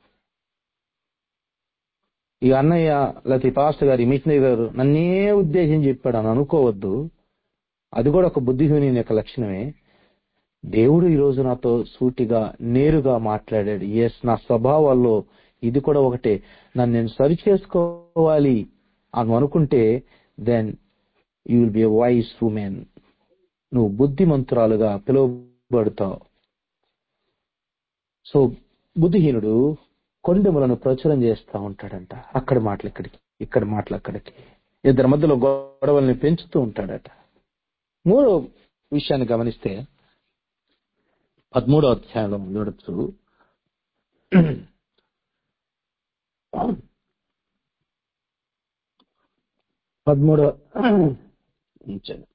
ఈ అన్నయ్య లేకపోతే ఈ పాస్టర్ గారు ఈ మిషనరీ గారు నన్నే ఉద్దేశించి చెప్పాడు అని అనుకోవద్దు అది కూడా ఒక బుద్ధిహీని యొక్క లక్షణమే దేవుడు ఈ రోజు నాతో సూటిగా నేరుగా మాట్లాడాడు ఎస్ నా స్వభావాల్లో ఇది కూడా ఒకటే నన్ను నేను సరి చేసుకోవాలి అని అనుకుంటే then you will be a wise woman నువ్వు బుద్ధిమంతురాలుగా పిలువబడతావు సో బుద్ధిహీనుడు కొండెములను ప్రచురం చేస్తా ఉంటాడంట అక్కడ మాటలు ఇక్కడికి ఇక్కడ మాటలు అక్కడికి ఇద్దరి మధ్యలో గొడవల్ని పెంచుతూ ఉంటాడట మూడో విషయాన్ని గమనిస్తే పదమూడో అధ్యాయంలో చూడొచ్చు పదమూడో ఉంచండి.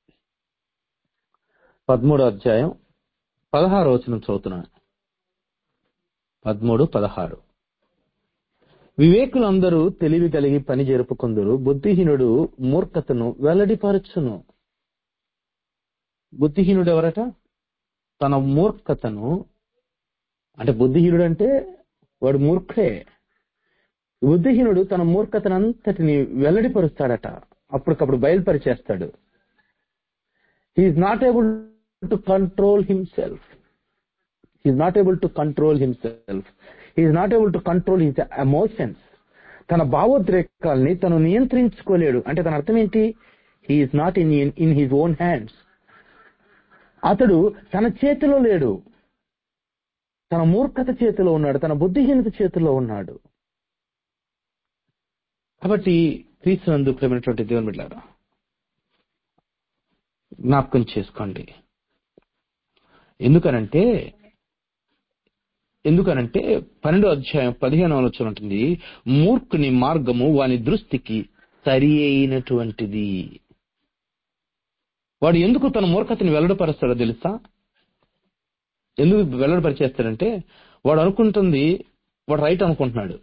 పదమూడో అధ్యాయం పదహారు వచనం చదువుతున్నాను పదమూడు పదహారు వివేకులందరూ తెలివి కలిగి పని జరుపుకుందరు బుద్ధిహీనుడు మూర్ఖతను వెల్లడిపరచును బుద్ధిహీనుడు ఎవరట తన మూర్ఖతను అంటే బుద్ధిహీనుడు అంటే వాడు మూర్ఖే బుద్ధిహీనుడు తన మూర్ఖతను అంతటిని వెల్లడిపరుస్తాడట అప్పటికప్పుడు బయలుపరిచేస్తాడు he is not able to control himself he is not able to control himself he is not able to control his emotions తన భావోద్రేకాల్ని తను నియంత్రించుకోలేడు అంటే తన అర్థం ఏంటి he is not in in his own hands అతడు తన చేతిలో లేడు తన మూర్ఖత చేతిలో ఉన్నాడు తన బుద్ధిహీనత చేతిలో ఉన్నాడు కాబట్టి క్రీస్తునందు ప్రేమైనటువంటి దేవుని బిడ్డారా జ్ఞాపకం చేసుకోండి ఎందుకనంటే ఎందుకనంటే పన్నెండో అధ్యాయం పదిహేను ఆలోచన ఉంటుంది మూర్ఖుని మార్గము వాని దృష్టికి సరి అయినటువంటిది వాడు ఎందుకు తన మూర్ఖతని వెల్లడిపరుస్తాడో తెలుసా ఎందుకు వెల్లడిపరిచేస్తాడంటే వాడు అనుకుంటుంది వాడు రైట్ అనుకుంటున్నాడు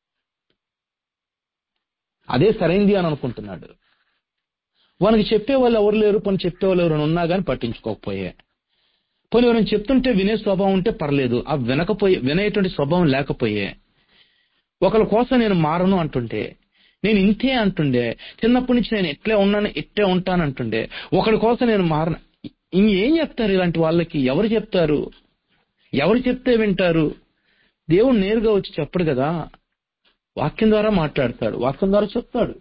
అదే సరైంది అని అనుకుంటున్నాడు వానికి చెప్పే వాళ్ళు ఎవరు లేరు పని చెప్పే వాళ్ళు ఎవరైనా ఉన్నా కానీ పట్టించుకోకపోయే పోనీ ఎవరైనా చెప్తుంటే వినే స్వభావం ఉంటే పర్లేదు ఆ వినకపోయే వినేటువంటి స్వభావం లేకపోయే ఒకరి కోసం నేను మారను అంటుంటే నేను ఇంతే అంటుండే చిన్నప్పటి నుంచి నేను ఎట్లే ఉన్నాను ఇట్టే ఉంటాను అంటుండే ఒకరి కోసం నేను మారను ఇంకేం చెప్తారు ఇలాంటి వాళ్ళకి ఎవరు చెప్తారు ఎవరు చెప్తే వింటారు దేవుడు నేరుగా వచ్చి చెప్పడు కదా వాక్యం ద్వారా మాట్లాడతాడు వాక్యం ద్వారా చెప్తాడు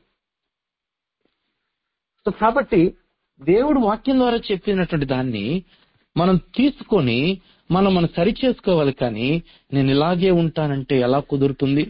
సో కాబట్టి దేవుడు వాక్యం ద్వారా చెప్పినటువంటి దాన్ని మనం తీసుకొని మనం మనం సరి చేసుకోవాలి కానీ నేను ఇలాగే ఉంటానంటే ఎలా కుదురుతుంది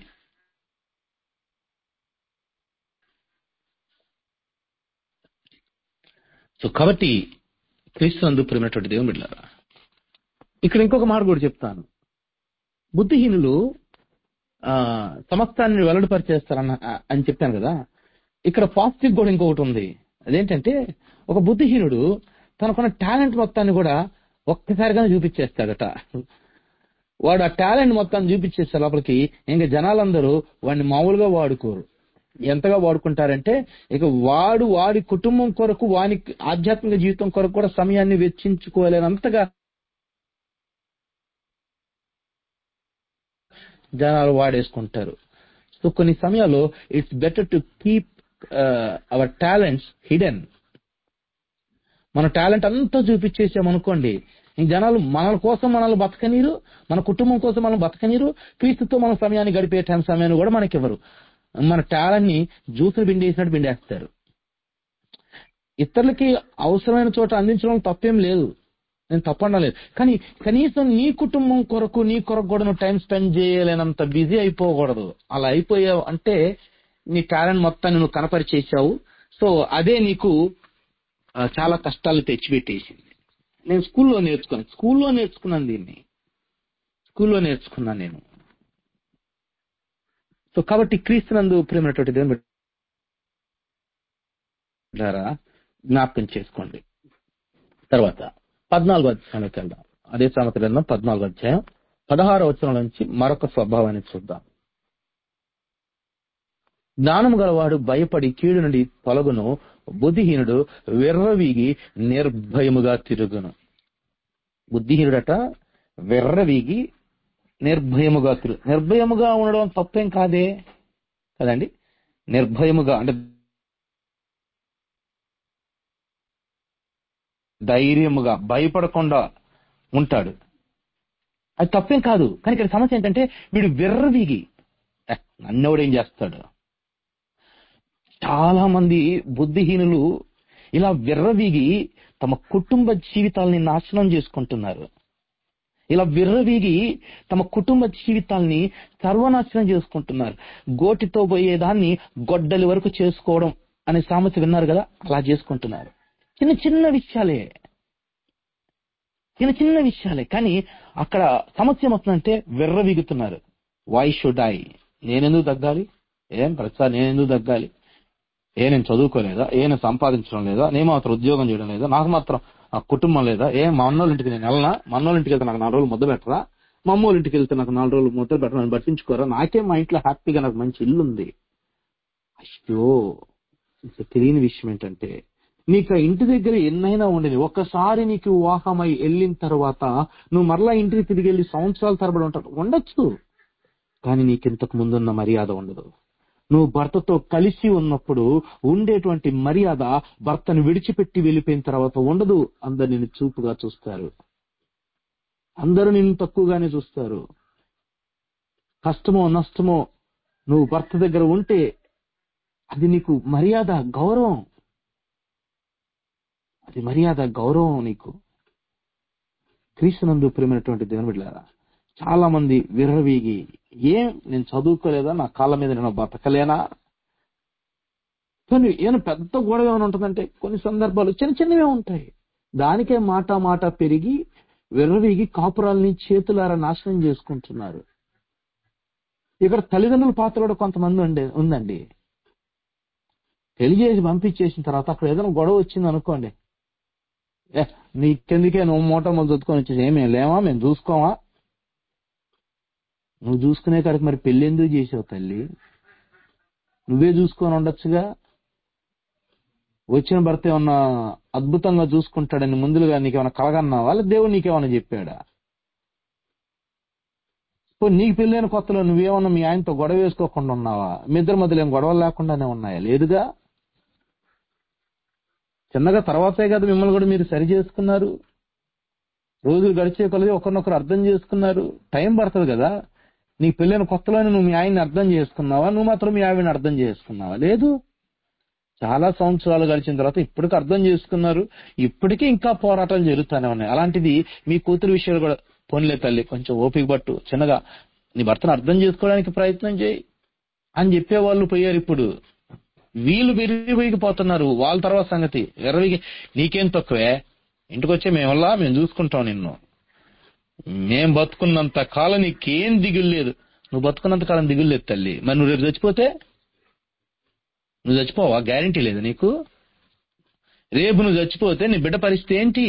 సో కాబట్టి క్రీస్తునందు ప్రేమైనటువంటి దేవుని బిడ్డారా ఇక్కడ ఇంకొక మాట కూడా చెప్తాను బుద్ధిహీనులు ఆ సమస్తాన్ని వెల్లడిపరిచేస్తారన్న అని చెప్పాను కదా ఇక్కడ పాజిటివ్ కూడా ఇంకొకటి ఉంది అదేంటంటే ఒక బుద్ధిహీనుడు తనకున్న టాలెంట్ మొత్తాన్ని కూడా ఒక్కసారిగానే చూపించేస్తాడట వాడు ఆ టాలెంట్ మొత్తాన్ని చూపించేసే లోపలికి ఇంకా జనాలందరూ వాడిని మామూలుగా వాడుకోరు ఎంతగా వాడుకుంటారంటే ఇక వాడు వాడి కుటుంబం కొరకు వాని ఆధ్యాత్మిక జీవితం కొరకు కూడా సమయాన్ని వెచ్చించుకోలేనంతగా జనాలు వాడేసుకుంటారు సో కొన్ని సమయాల్లో it's better to keep our talents hidden మన టాలెంట్ అంతా చూపించేసామనుకోండి ఇంక జనాలు మన కోసం మనల్ని బతకనీరు మన కుటుంబం కోసం మనం బతకనీరు క్రీస్తుతో మన సమయాన్ని గడిపే టైం సమయాన్ని కూడా మనకి ఇవ్వరు మన టాలెంట్ ని జ్యూసులు బిండేసినట్టు బిండేస్తారు ఇతరులకి అవసరమైన చోట అందించడం తప్పేం లేదు నేను తప్పనలేదు కానీ కనీసం నీ కుటుంబం కొరకు నీ కొరకు కూడా నువ్వు టైం స్పెండ్ చేయలేనంత బిజీ అయిపోకూడదు అలా అయిపోయావు అంటే నీ టాలెంట్ మొత్తాన్ని నువ్వు కనపరిచేసావు సో అదే నీకు ఆ, చాలా కష్టాలు తెచ్చిపెట్టేసింది నేను స్కూల్లో నేర్చుకున్నాను స్కూల్లో నేర్చుకున్నాను దీన్ని స్కూల్లో నేర్చుకున్నాను నేను సో కాబట్టి క్రీస్తునందు ప్రేమైనటువంటి దేవుని బిడ్డలారా, జ్ఞాపకం చేసుకోండి తర్వాత పద్నాలుగో అధ్యాయంలోకి వెళ్దాం అదే సామెత గ్రంథం పద్నాలుగో అధ్యాయం పదహారో వచనం నుంచి మరొక స్వభావాన్ని చూద్దాం జ్ఞానము గలవాడు భయపడి కీడు నుండి తొలగును బుద్ధిహీనుడు వెర్రవీగి నిర్భయముగా తిరుగును బుద్ధిహీనుడట వెర్రవీగి నిర్భయముగా తిరుగు నిర్భయముగా ఉండడం తప్పేం కాదే కదండి నిర్భయముగా అంటే ధైర్యముగా భయపడకుండా ఉంటాడు అది తప్పేం కాదు కానీ ఇక్కడ సమస్య ఏంటంటే వీడు వెర్రవీగి "ఏ, నన్నెవడేం చేస్తాడు చాలా మంది బుద్ధిహీనులు ఇలా విర్రవీగి తమ కుటుంబ జీవితాల్ని నాశనం చేసుకుంటున్నారు ఇలా విర్రవీగి తమ కుటుంబ జీవితాల్ని సర్వనాశనం చేసుకుంటున్నారు గోటితో పోయేదాన్ని గొడ్డలి వరకు చేసుకోవడం అనే సామెత విన్నారు కదా అలా చేసుకుంటున్నారు చిన్న చిన్న విషయాలే చిన్న చిన్న విషయాలే కానీ అక్కడ సమస్య ఏమవుతుందంటే విర్రవీగుతున్నారు వై షుడ్ ఐ నేనెందుకు తగ్గాలి ఏం ప్రతిసారి నేనెందుకు తగ్గాలి ఏ నేను చదువుకోలేదా ఏ నేను సంపాదించడం లేదా నేను మాత్రం ఉద్యోగం చేయడం లేదా నాకు మాత్రం ఆ కుటుంబం లేదా ఏ మా అన్నోళ్ళ ఇంటికి నేను వెళ్ళనా మా అన్నోళ్ళ ఇంటికి వెళ్తే నాకు నాలుగు రోజులు ముద్ద పెట్టరా మా అమ్మోళ్ళ ఇంటికి వెళ్తే నాకు నాలుగు రోజులు ముద్ద పెట్టరా నన్ను పట్టించుకోరా నాకే మా ఇంట్లో హ్యాపీగా నాకు మంచి ఇల్లు ఉంది అయ్యో ఇంకా తెలియని విషయం ఏంటంటే నీకు ఆ ఇంటి దగ్గర ఎన్నైనా ఉండేది ఒక్కసారి నీకు వివాహమై వెళ్ళిన తర్వాత నువ్వు మరలా ఇంటికి తిరిగి వెళ్ళి సంవత్సరాల తరబడి ఉంటావు ఉండొచ్చు కానీ నీకు ఇంతకు ముందున్న మర్యాద ఉండదు నువ్వు భర్తతో కలిసి ఉన్నప్పుడు ఉండేటువంటి మర్యాద భర్తను విడిచిపెట్టి వెళ్ళిపోయిన తర్వాత ఉండదు అందరు నిన్ను చూపుగా చూస్తారు అందరూ నిన్ను తక్కువగానే చూస్తారు కష్టమో నష్టమో నువ్వు భర్త దగ్గర ఉంటే అది నీకు మర్యాద గౌరవం అది మర్యాద గౌరవం నీకు క్రీస్తునందు ప్రేమైనటువంటి దేవుని బిడ్డలారా చాలా మంది విర్రవీగి ఏం నేను చదువుకోలేదా నా కాళ్ళ మీద నేను బతకలేనా కానీ ఏమైనా పెద్ద గొడవ ఏమైనా ఉంటుందంటే కొన్ని సందర్భాలు చిన్న చిన్నవే ఉంటాయి దానికే మాట మాట పెరిగి విర్రవీగి కాపురాలని చేతులారా నాశనం చేసుకుంటున్నారు ఇక్కడ తల్లిదండ్రుల పాత్ర కూడా కొంతమంది ఉండే ఉందండి తెలియజేసి పంపించేసిన తర్వాత అక్కడ ఏదైనా గొడవ వచ్చింది అనుకోండి ఏ నీకెందుకే నువ్వు మూట మొదలు చదువుకొని వచ్చేసి ఏమేం లేవా మేము చూసుకోవా నువ్వు చూసుకునే కాడికి మరి పెళ్లి ఎందుకు చేసావు తల్లి నువ్వే చూసుకొని ఉండొచ్చుగా వచ్చిన భర్త ఏమన్నా అద్భుతంగా చూసుకుంటాడని ముందులుగా నీకేమైనా కలగన్నావా లేదా దేవుడు నీకేమైనా చెప్పాడా పో నీకు పెళ్ళైన కొత్తలో నువ్వేమన్నా మీ ఆయనతో గొడవ వేసుకోకుండా ఉన్నావా మీ ఇద్దరి మధ్యలో ఏం గొడవలు లేకుండానే ఉన్నాయా లేదుగా చిన్నగా తర్వాతే కదా మిమ్మల్ని కూడా మీరు సరి చేసుకున్నారు రోజులు గడిచే కొలది ఒకరినొకరు అర్థం చేసుకున్నారు టైం పడుతుంది కదా నీకు పెళ్ళైన కొత్తలోనే నువ్వు మీ ఆయన్ని అర్థం చేసుకున్నావా నువ్వు మాత్రం మీ ఆవిడని అర్థం చేసుకున్నావా లేదు చాలా సంవత్సరాలు గడిచిన తర్వాత ఇప్పటికి అర్థం చేసుకున్నారు ఇప్పటికీ ఇంకా పోరాటాలు జరుగుతూనే ఉన్నాయి అలాంటిది మీ కూతురు విషయాలు కూడా పోన్లే తల్లి కొంచెం ఓపిక పట్టు చిన్నగా నీ భర్తను అర్థం చేసుకోవడానికి ప్రయత్నం చేయి అని చెప్పేవాళ్ళు పోయారు ఇప్పుడు వీళ్ళు విరిగిపోయిపోతున్నారు వాళ్ళ తర్వాత సంగతి ఎర్రవిగి నీకేం తక్కువే ఇంటికి వచ్చే మేమల్లా మేము చూసుకుంటాం నిన్ను మేం బతుకున్నంత కాలం నీకేం దిగులు లేదు నువ్వు బతుకున్నంత కాలం దిగులు లేదు తల్లి మరి నువ్వు రేపు చచ్చిపోతే నువ్వు చచ్చిపోవా గ్యారంటీ లేదు నీకు రేపు నువ్వు చచ్చిపోతే నీ బిడ్డ పరిస్థితి ఏంటి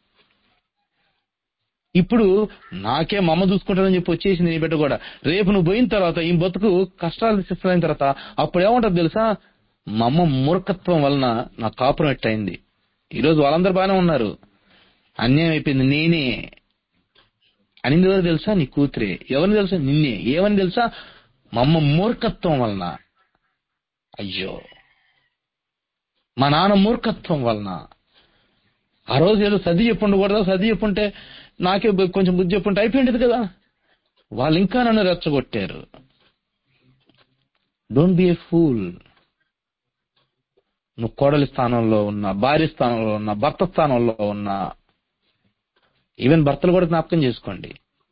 ఇప్పుడు నాకే మా అమ్మ చూసుకుంటానని చెప్పి వచ్చేసింది నీ బిడ్డ కూడా రేపు నువ్వు పోయిన తర్వాత ఈ బతుకు కష్టాలు శిస్తులైన తర్వాత అప్పుడు ఏమంటది తెలుసా మా అమ్మ మూర్ఖత్వం వలన నా కాపురం ఎట్టయింది ఈరోజు వాళ్ళందరూ బాగానే ఉన్నారు అన్యాయం అయిపోయింది నేనే అనింది ఎవరు తెలుసా నీ కూతురే ఎవరిని తెలుసా నిన్నే ఏమని తెలుసా మా అమ్మ మూర్ఖత్వం వలన అయ్యో మా నాన్న మూర్ఖత్వం వలన ఆ రోజు ఏదో సర్ది చెప్పుండకూడదా సర్ది చెప్పుంటే నాకే బు- కొంచెం బుద్ధి చెప్పుంటే అయిపోయింది కదా వాళ్ళు ఇంకా నన్ను రెచ్చగొట్టారు డోంట్ బి ఏ ఫూల్ నువ్వు కోడలి స్థానంలో ఉన్నా భార్య స్థానంలో ఉన్నా భర్త స్థానంలో ఉన్నా ఈవెన్ భర్తలు కూడా జ్ఞాపకం చేసుకోండి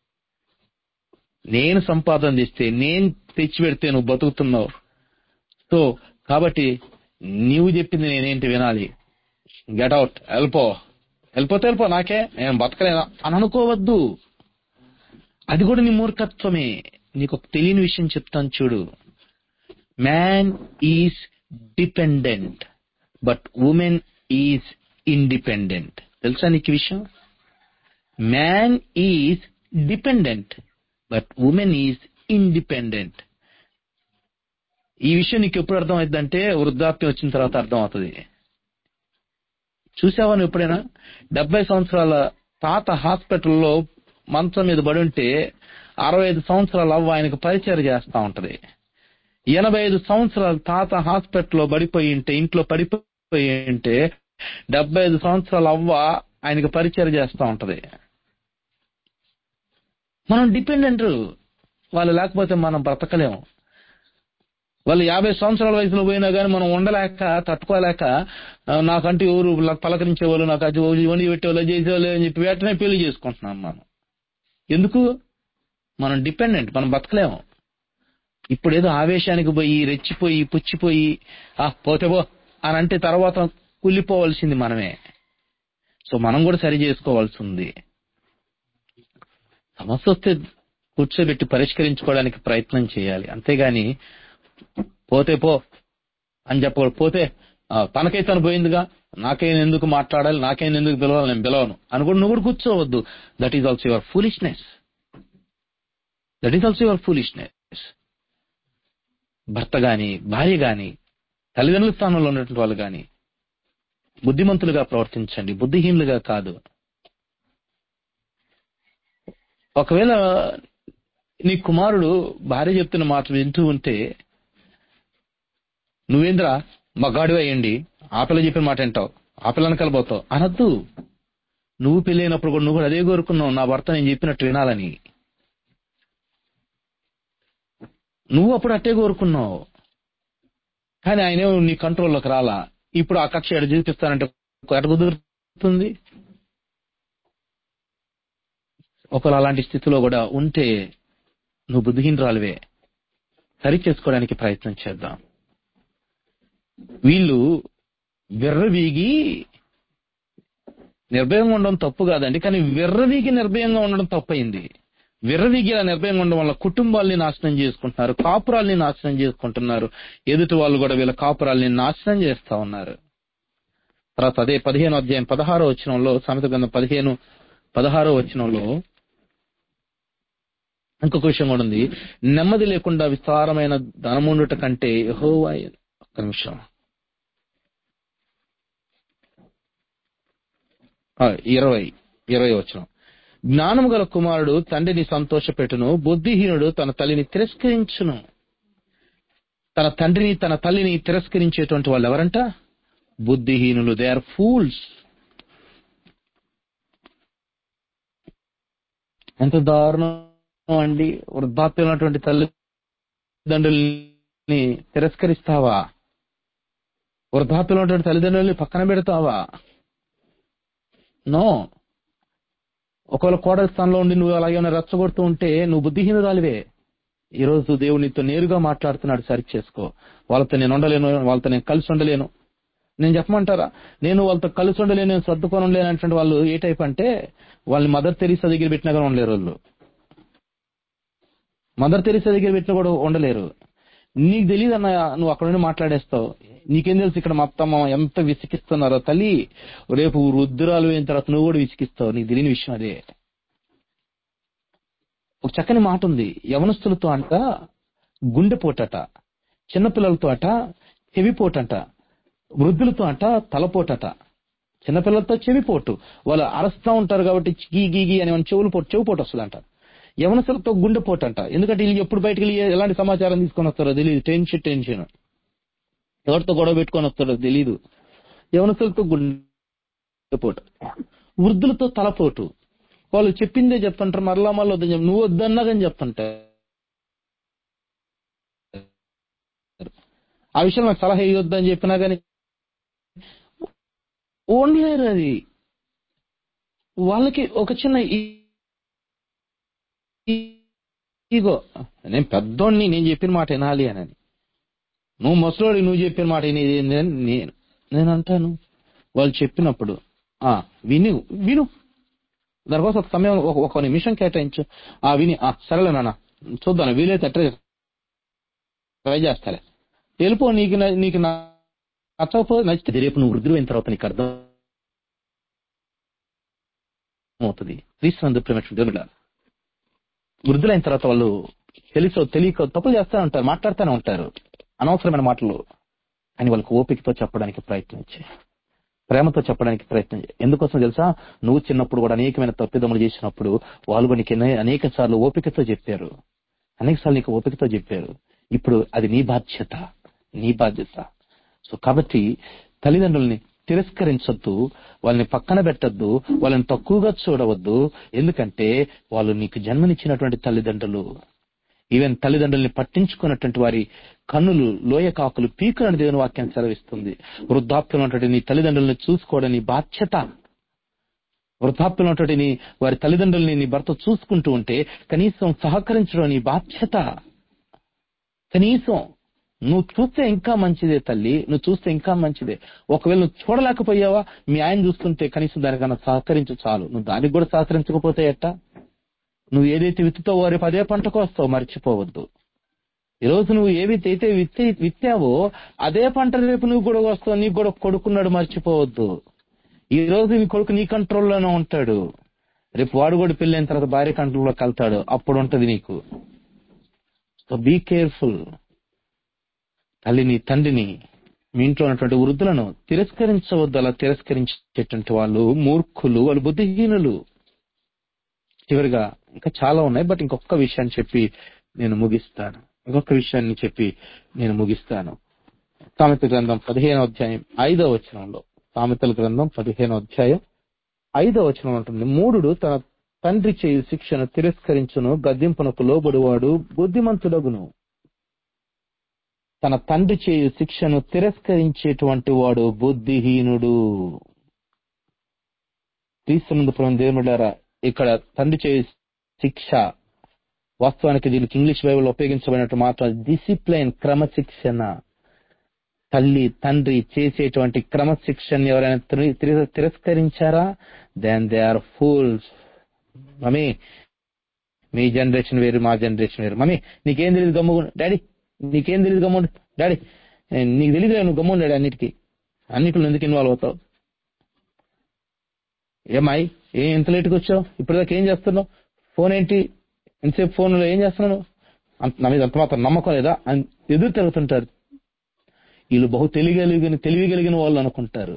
నేను సంపాదన తెస్తే నేను తెచ్చి పెడితే నువ్వు బతుకుతున్నావు సో కాబట్టి నీవు చెప్పింది నేనేంటి వినాలి గెట్ అవుట్ వెళ్ళిపో వెళ్ళిపోతే వెళ్ళిపో నాకే నేను బతకలేనా అని అనుకోవద్దు అది కూడా నీ మూర్ఖత్వమే నీకు ఒక తెలియని విషయం చెప్తాను చూడు man is dependent but woman is independent తెలుసా నీకు ఈ విషయం man is dependent but woman is independent ఈ విషయం నీకు ఎప్పుడు అర్థం అవుతుందంటే వృద్ధాప్యం వచ్చిన తర్వాత అర్థం అవుతుంది చూసావా నువ్వు ఎప్పుడైనా డెబ్బై సంవత్సరాల తాత హాస్పిటల్లో మంచం మీద పడి ఉంటే అరవై ఐదు సంవత్సరాల అవ్వ ఆయనకు పరిచయం చేస్తా ఉంటది ఎనభై ఐదు సంవత్సరాల తాత హాస్పిటల్లో పడిపోయి ఉంటే ఇంట్లో పడిపోయి ఉంటే డెబ్బై ఐదు సంవత్సరాల అవ్వ ఆయనకు పరిచయం చేస్తా ఉంటది మనం డిపెండెంట్ వాళ్ళు లేకపోతే మనం బ్రతకలేము వాళ్ళు యాభై సంవత్సరాల వయసులో పోయినా కానీ మనం ఉండలేక తట్టుకోలేక ఆ, నాకంటూ ఎవరు ల- పలకరించేవాళ్ళు నాకు అది వండి పెట్టేవాళ్ళు అది చేసేవాళ్ళు అని చెప్పి వెంటనే పెళ్లి చేసుకుంటున్నాం మనం ఎందుకు మనం డిపెండెంట్ మనం బతకలేము ఇప్పుడు ఏదో ఆవేశానికి పోయి రెచ్చిపోయి పుచ్చిపోయి ఆ పోతే పో అని అంటే తర్వాత కుళ్ళిపోవలసింది మనమే సో మనం కూడా సరి చేసుకోవాల్సి ఉంది సమస్య వస్తే కూర్చోబెట్టి పరిష్కరించుకోవడానికి ప్రయత్నం చేయాలి అంతేగాని పోతే పో అని చెప్పకూడదు పోతే ఆ, తనకై తను పోయిందిగా నాకైనా ఎందుకు మాట్లాడాలి నాకైనా ఎందుకు పిలవాలి నేను పిలవను అని కూడా నువ్వు కూడా కూర్చోవద్దు that is also your foolishness that is also your foolishness భర్త గాని భార్య గాని తల్లిదండ్రుల స్థానంలో ఉన్నటువంటి వాళ్ళు గాని బుద్ధిమంతులుగా ప్రవర్తించండి బుద్ధిహీనులుగా కాదు ఒకవేళ నీ కుమారుడు భార్య చెప్తున్న మాట వింటూ ఉంటే నువ్వేంద్రా మగాడు అయ్యండి ఆ పిల్ల చెప్పిన మాట వింటావు ఆ పిల్లని కలబోతావు అనద్దు నువ్వు పెళ్ళైనప్పుడు కూడా నువ్వు కూడా అదే కోరుకున్నావు నా భర్త నేను చెప్పినట్టు వినాలని నువ్వు అప్పుడు అట్టే కోరుకున్నావు కానీ ఆయన నీ కంట్రోల్లోకి రాలా ఇప్పుడు ఆ కక్ష ఎడ చూపిస్తానంటే ఎట కుదురుతుంది ఒకవేళ అలాంటి స్థితిలో కూడా ఉంటే నువ్వు బుద్ధిహీనరాలువే సరి చేసుకోవడానికి ప్రయత్నం చేద్దాం వీళ్ళు విర్రవీగి నిర్భయంగా ఉండడం తప్పు కాదండి కానీ విర్రవీగి నిర్భయంగా ఉండడం తప్పయింది విర్రవీగి ఇలా నిర్భయంగా ఉండడం వల్ల కుటుంబాల్ని నాశనం చేసుకుంటున్నారు కాపురాల్ని నాశనం చేసుకుంటున్నారు ఎదుటి వాళ్ళు కూడా వీళ్ళ కాపురాల్ని నాశనం చేస్తా ఉన్నారు తర్వాత అదే పదిహేను అధ్యాయం పదహారో వచనంలో సమత గ్రంథం పదిహేను పదహారో వచనంలో ఇంకొక విషయం కూడా ఉంది నెమ్మది లేకుండా విస్తారమైన ధనముండుట కంటే యెహోవా ఒక్క నిమిషం ఆ, ఇరవై ఇరవై వచనం జ్ఞానము గల కుమారుడు తండ్రిని సంతోషపెట్టును బుద్ధిహీనుడు తన తల్లిని తిరస్కరించును తన తండ్రిని తన తల్లిని తిరస్కరించేటువంటి వాళ్ళు ఎవరంట బుద్ధిహీనులు దే ఆర్ ఫూల్స్ ఎంత దారుణం అండి వృద్ధాప్యం ఉన్నటువంటి తల్లిదండ్రుల్ని తిరస్కరిస్తావా వృద్ధాప్యం ఉన్నటువంటి తల్లిదండ్రుల్ని పక్కన పెడతావా నో ఒకవేళ కోడల స్థానంలో ఉండి నువ్వు అలాగే ఏమైనా రెచ్చగొడుతూ ఉంటే నువ్వు బుద్ధిహీనురాలివే ఈ రోజు దేవుడు నీతో నేరుగా మాట్లాడుతున్నాడు సరి చేసుకో వాళ్ళతో నేను ఉండలేను వాళ్ళతో నేను కలిసి ఉండలేను నేను చెప్పమంటారా నేను వాళ్ళతో కలిసి ఉండలేను నేను సర్దుకొని ఉండలేను అంటే వాళ్ళు ఏ టైప్ అంటే వాళ్ళని మదర్ తెరీసా దగ్గర పెట్టినా కానీ ఉండలేరు వాళ్ళు మదర్ తెరీసా దగ్గర పెట్టినా కూడా ఉండలేరు నీకు తెలియదు అన్న నువ్వు అక్కడ నుండి మాట్లాడేస్తావు నీకేం తెలుసు ఇక్కడ మా అత్తమ్మ ఎంత విసికిస్తున్నారో తల్లి రేపు వృద్ధురాలు అయిన తర్వాత నువ్వు కూడా విసికిస్తావు నీకు తెలియని విషయం అదే ఒక చక్కని మాట ఉంది యవనస్తులతో అంట గుండెపోటట చిన్నపిల్లలతో అట చెవిపోటంట వృద్ధులతో అంట తలపోటట చిన్నపిల్లలతో చెవిపోటు వాళ్ళు అరస్తా ఉంటారు కాబట్టి గీ గీ గీ అని చెవులు పోటు చెవిపోటు వస్తుందంట యవనస్తులతో గుండెపోటు అంట ఎందుకంటే వీళ్ళు ఎప్పుడు బయటకు వెళ్ళి ఎలాంటి సమాచారం తీసుకొని వస్తారో తెలియదు టెన్షన్ టెన్షన్ ఎవరితో గొడవ పెట్టుకొని వస్తారో తెలియదు యవనస్తులతో గుండెపోటు వృద్ధులతో తలపోటు వాళ్ళు చెప్పిందే చెప్తుంటారు మరలా మళ్ళీ వద్దని చెప్పి నువ్వు వద్దన్నా కానీ చెప్తుంటా ఆ విషయం నాకు సలహా ఇవ్వద్దు అని చెప్పినా కానీ ఉండలేరు అది వాళ్ళకి ఒక చిన్న ఈ- ఈ- ఈగో నేను పెద్దోడిని నేను చెప్పిన మాట వినాలి అని నువ్వు ముసలోడి నువ్వు చెప్పిన మాట వినేది ఏంది అని నేను నేను అంటాను వాళ్ళు చెప్పినప్పుడు ఆ విను విను దానికోసం ఒక సమయం ఒక ఒక నిమిషం కేటాయించు ఆ విని ఆ సరేలే నాన్న చూద్దాం వీలైతే అట్టే ట్రై చేస్తాలే వెళ్ళిపో నీకు న- నీకు నచ్చకపోతే నచ్చితే రేపు నువ్వు వృద్ధులైన తర్వాత నీకు అర్థం అవుతుంది క్రీస్తునందు ప్రేమ దేవుడా వృద్ధులైన తర్వాత వాళ్ళు తెలుసో తెలియకో తప్పులు చేస్తూనే ఉంటారు మాట్లాడుతూనే ఉంటారు అనవసరమైన మాటలు అని వాళ్ళకి ఓపికతో చెప్పడానికి ప్రయత్నించి ప్రేమతో చెప్పడానికి ప్రయత్నం చేయి ఎందుకోసం తెలుసా నువ్వు చిన్నప్పుడు కూడా అనేకమైన తప్పిదములు చేసినప్పుడు వాళ్ళు కూడా నీకు ఎన్నో- అనేక సార్లు ఓపికతో చెప్పారు అనేక సార్లు నీకు ఓపికతో చెప్పారు ఇప్పుడు అది నీ బాధ్యత నీ బాధ్యత సో కాబట్టి తల్లిదండ్రుల్ని తిరస్కరించొద్దు వాళ్ళని పక్కన పెట్టొద్దు వాళ్ళని తక్కువగా చూడవద్దు ఎందుకంటే వాళ్ళు నీకు జన్మనిచ్చినటువంటి తల్లిదండ్రులు ఈవెన్ తల్లిదండ్రుల్ని పట్టించుకున్నటువంటి వారి కన్నులు లోయ కాకులు పీకులని దేవుని వాక్యం సెలవిస్తుంది వృద్ధాప్యంలో ఉన్నటువంటి నీ తల్లిదండ్రుల్ని చూసుకోవడం నీ బాధ్యత వృద్ధాప్యంలో ఉన్నటువంటి నీ వారి తల్లిదండ్రుల్ని నీ భర్త చూసుకుంటూ ఉంటే కనీసం సహకరించడం నీ బాధ్యత కనీసం నువ్వు చూస్తే ఇంకా మంచిదే తల్లి నువ్వు చూస్తే ఇంకా మంచిదే ఒకవేళ నువ్వు చూడలేకపోయావా మీ ఆయన చూస్తుంటే కనీసం దానికన్నా సహకరించు చాలు నువ్వు దానికి కూడా సహకరించకపోతే ఎట్టా నువ్వు ఏదైతే విత్తుతావో రేపు అదే పంటకు వస్తావు మర్చిపోవద్దు ఈ రోజు నువ్వు ఏవైతే అయితే విత్తి విత్తావో అదే పంట రేపు నువ్వు కూడా వస్తావు నీకు కూడా కొడుకున్నాడు మర్చిపోవద్దు ఈ రోజు నీ కొడుకు నీ కంట్రోల్లోనే ఉంటాడు రేపు వాడు కూడా పెళ్ళైన తర్వాత భార్య కంట్రోల్లోకి వెళ్తాడు అప్పుడు ఉంటది నీకు సో బీ కేర్ఫుల్ తల్లిని తండ్రిని మీ ఇంట్లో ఉన్నటువంటి వృద్ధులను తిరస్కరించవద్దు అలా తిరస్కరించేటువంటి వాళ్ళు మూర్ఖులు వాళ్ళు బుద్ధిహీనులు చివరిగా ఇంకా చాలా ఉన్నాయి బట్ ఇంకొక విషయాన్ని చెప్పి నేను ముగిస్తాను ఇంకొక విషయాన్ని చెప్పి నేను ముగిస్తాను సామెత గ్రంథం పదిహేనో అధ్యాయం ఐదో వచనంలో సామెతల గ్రంథం పదిహేనో అధ్యాయం ఐదో వచనం ఉంటుంది మూడుడు తన తండ్రి చేయు శిక్షను తిరస్కరించును గద్దింపునకు లోబడువాడు బుద్ధిమంతుడగును తన తండ్రి చేయు శిక్షను తిరస్కరించేటువంటి వాడు బుద్ధిహీనుడు క్రీస్తునందు ప్రభు దేవుడారా ఇక్కడ తండ్రి చేయు శిక్ష వాస్తవానికి దీనికి ఇంగ్లీష్ బైబిల్ ఉపయోగించబడినట్టు మాత్రం డిసిప్లైన్ క్రమశిక్షణ తల్లి తండ్రి చేసేటువంటి క్రమశిక్షణ ఎవరైనా తిరి- తిరి- తిరస్కరించారా then they are fools mummy మీ జనరేషన్ వేరు మా జనరేషన్ వేరు మమ్మీ నీకేం తెలియదు గమ్ముగు డాడీ నీకేం తెలియదు గమ్ముడు డాడీ ఏ, నీకు తెలియదు నువ్వు గమ్ముడు డాడీ అన్నిటికీ అన్నిటిలో ఎందుకు ఇన్వాల్వ్ అవుతావు ఏమాయి ఏ ఇంత లేట్గా వచ్చావు ఇప్పటిదాకా ఏం చేస్తున్నావు ఫోన్ ఏంటి ఎంతసేపు ఫోన్లో ఏం చేస్తున్నావు అంత నా మీద అంత మాత్రం నమ్మకం లేదా అని ఎదురు తిరుగుతుంటారు వీళ్ళు బహు తెలియగలిగిన తెలివిగలిగిన వాళ్ళు అనుకుంటారు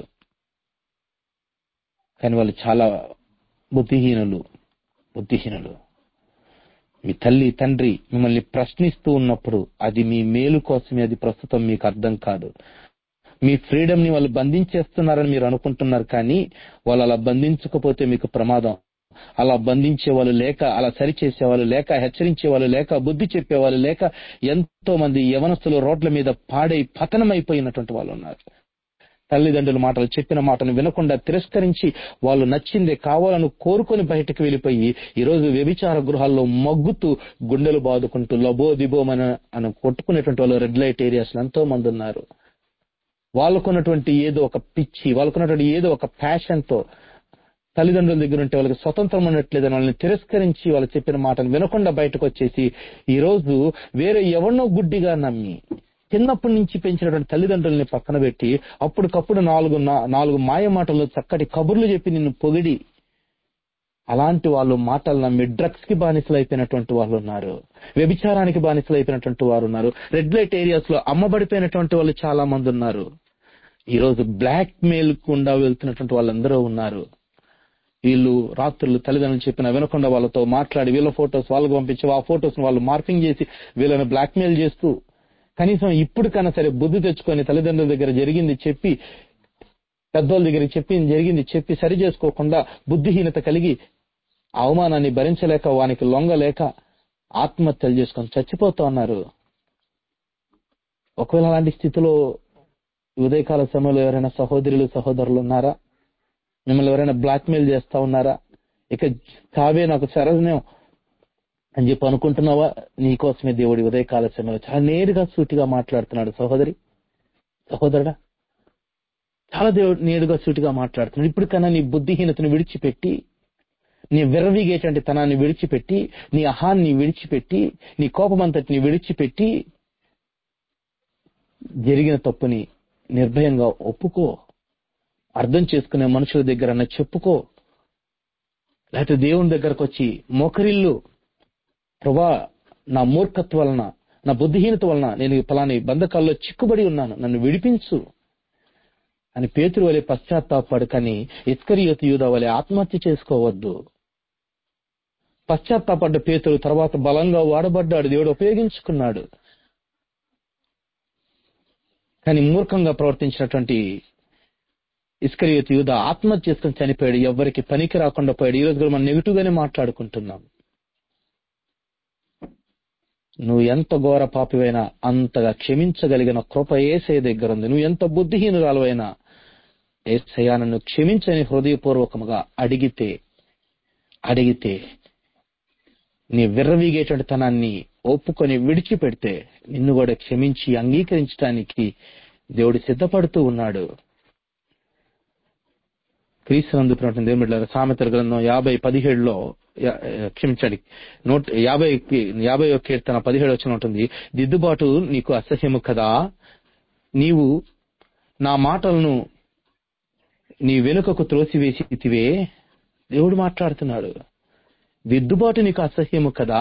కానీ వాళ్ళు చాలా బుద్ధిహీనులు బుద్ధిహీనులు మీ తల్లి తండ్రి మిమ్మల్ని ప్రశ్నిస్తూ ఉన్నప్పుడు అది మీ మేలు కోసమే అది ప్రస్తుతం మీకు అర్థం కాదు మీ ఫ్రీడమ్ ని వాళ్ళు బంధించేస్తున్నారని మీరు అనుకుంటున్నారు కానీ వాళ్ళు అలా బంధించకపోతే మీకు ప్రమాదం అలా బంధించే వాళ్ళు లేక అలా సరిచేసే వాళ్ళు లేక హెచ్చరించే వాళ్ళు లేక బుద్ధి చెప్పే వాళ్ళు లేక ఎంతో మంది యవనస్తులు రోడ్ల మీద పాడై పతనమైపోయినటువంటి వాళ్ళు ఉన్నారు తల్లిదండ్రుల మాటలు చెప్పిన మాటను వినకుండా తిరస్కరించి వాళ్ళు నచ్చిందే కావాలని కోరుకొని బయటకు వెళ్ళిపోయి ఈ రోజు వ్యభిచార గృహాల్లో మగ్గుతూ గుండెలు బాదుకుంటూ లబో దిబోమని అని కొట్టుకునేటువంటి వాళ్ళు రెడ్ లైట్ ఏరియాస్ ఎంతో మంది ఉన్నారు వాళ్ళకున్నటువంటి ఏదో ఒక పిచ్చి వాళ్ళకున్నటువంటి ఏదో ఒక ప్యాషన్ తో తల్లిదండ్రుల దగ్గర ఉంటే వాళ్ళకి స్వతంత్రం ఉన్నట్లేదని వాళ్ళని తిరస్కరించి వాళ్ళు చెప్పిన మాటను వినకుండా బయటకు వచ్చేసి ఈ రోజు వేరే ఎవరినో గుడ్డిగా నమ్మి చిన్నప్పటి నుంచి పెంచినటువంటి తల్లిదండ్రుల్ని పక్కన పెట్టి అప్పటికప్పుడు నాలుగు నా- నాలుగు మాయ మాటలు చక్కటి కబుర్లు చెప్పి నిన్ను పొగిడి అలాంటి వాళ్ళు మాటలు నమ్మి డ్రగ్స్ కి బానిసలు అయిపోయినటువంటి వాళ్ళు ఉన్నారు వ్యభిచారానికి బానిసలు అయిపోయినటువంటి వారు ఉన్నారు రెడ్ లైట్ ఏరియాస్ లో అమ్మబడిపోయినటువంటి వాళ్ళు చాలా మంది ఉన్నారు ఈ రోజు బ్లాక్ మెయిల్ కుండా వెళ్తున్నటువంటి వాళ్ళందరూ ఉన్నారు వీళ్ళు రాత్రులు తల్లిదండ్రులు చెప్పిన వినకుండా వాళ్ళతో మాట్లాడి వీళ్ళ ఫొటోస్ వాళ్ళకి పంపించి ఆ ఫొటోస్ వాళ్ళు మార్పింగ్ చేసి వీళ్ళని బ్లాక్ మెయిల్ చేస్తూ కనీసం ఇప్పటికైనా సరే బుద్ధి తెచ్చుకొని తల్లిదండ్రుల దగ్గర జరిగింది చెప్పి పెద్దోళ్ళ దగ్గర చెప్పింది జరిగింది చెప్పి సరి చేసుకోకుండా బుద్ధిహీనత కలిగి ఆ అవమానాన్ని భరించలేక వానికి లొంగలేక ఆత్మహత్యలు చేసుకొని చచ్చిపోతా ఉన్నారు ఒకవేళ అలాంటి స్థితిలో ఈ ఉదయకాల సమయంలో ఎవరైనా సహోదరులు సహోదరులు ఉన్నారా మిమ్మల్ని ఎవరైనా బ్లాక్మెయిల్ చేస్తా ఉన్నారా ఇక కావే నాకు సరజనం అని చెప్పి అనుకుంటున్నావా నీకోసమే దేవుడి ఉదయకాల సమయంలో చాలా నేరుగా సూటిగా మాట్లాడుతున్నాడు సహోదరి సహోదరుడా చాలా దేవుడు నేరుగా సూటిగా మాట్లాడుతున్నాడు ఇప్పటికన్నా నీ బుద్ధిహీనతను విడిచిపెట్టి నీ విర్రవీగేటువంటి తనాన్ని విడిచిపెట్టి నీ అహాన్ని విడిచిపెట్టి నీ కోపమంతటిని విడిచిపెట్టి జరిగిన తప్పుని నిర్భయంగా ఒప్పుకో అర్థం చేసుకునే మనుషుల దగ్గర చెప్పుకో లేకపోతే దేవుని దగ్గరకు వచ్చి మోకరిల్లు ప్రభా నా మూర్ఖత్వ వలన నా బుద్ధిహీనత వలన నేను ఈ ఫలాని బంధకాల్లో చిక్కుబడి ఉన్నాను నన్ను విడిపించు అని పేతురు వలె పశ్చాత్తాపడు కానీ ఇస్కరియోతు యూదా వలె ఆత్మహత్య చేసుకోవద్దు పశ్చాత్తాపడ్డ పేతురు తర్వాత బలంగా వాడబడ్డాడు దేవుడు ఉపయోగించుకున్నాడు కానీ మూర్ఖంగా ప్రవర్తించినటువంటి ఇస్కరియోతు యూద ఆత్మహత్య చేసుకుని చనిపోయాడు ఎవరికి పనికి రాకుండా పోయాడు ఈ రోజు కూడా మనం నెగిటివ్ గానే మాట్లాడుకుంటున్నాం నువ్వు ఎంత ఘోర పాపివైనా అంతగా క్షమించగలిగిన కృప ఏసే దగ్గర ఉంది నువ్వు ఎంత బుద్ధిహీనురాలువైనా ఏసయ్యా నన్ను క్షమించని హృదయపూర్వకముగా అడిగితే అడిగితే నీ విర్రవీగేటువంటి తనాన్ని ఒప్పుకొని విడిచిపెడితే నిన్ను కూడా క్షమించి అంగీకరించడానికి దేవుడు సిద్ధపడుతూ ఉన్నాడు క్రీస్తు అందుకున్నటువంటి దేవుడు సామెతల గ్రంథం యాభై పదిహేడులో యా- క్షమించండి నూట యాభై యాభై కీర్తన పదిహేడు వచ్చిన ఉంటుంది దిద్దుబాటు నీకు అసహ్యము కదా నీవు నా మాటలను నీ వెనుకకు త్రోసివేసితివే దేవుడు మాట్లాడుతున్నాడు దిద్దుబాటు నీకు అసహ్యము కదా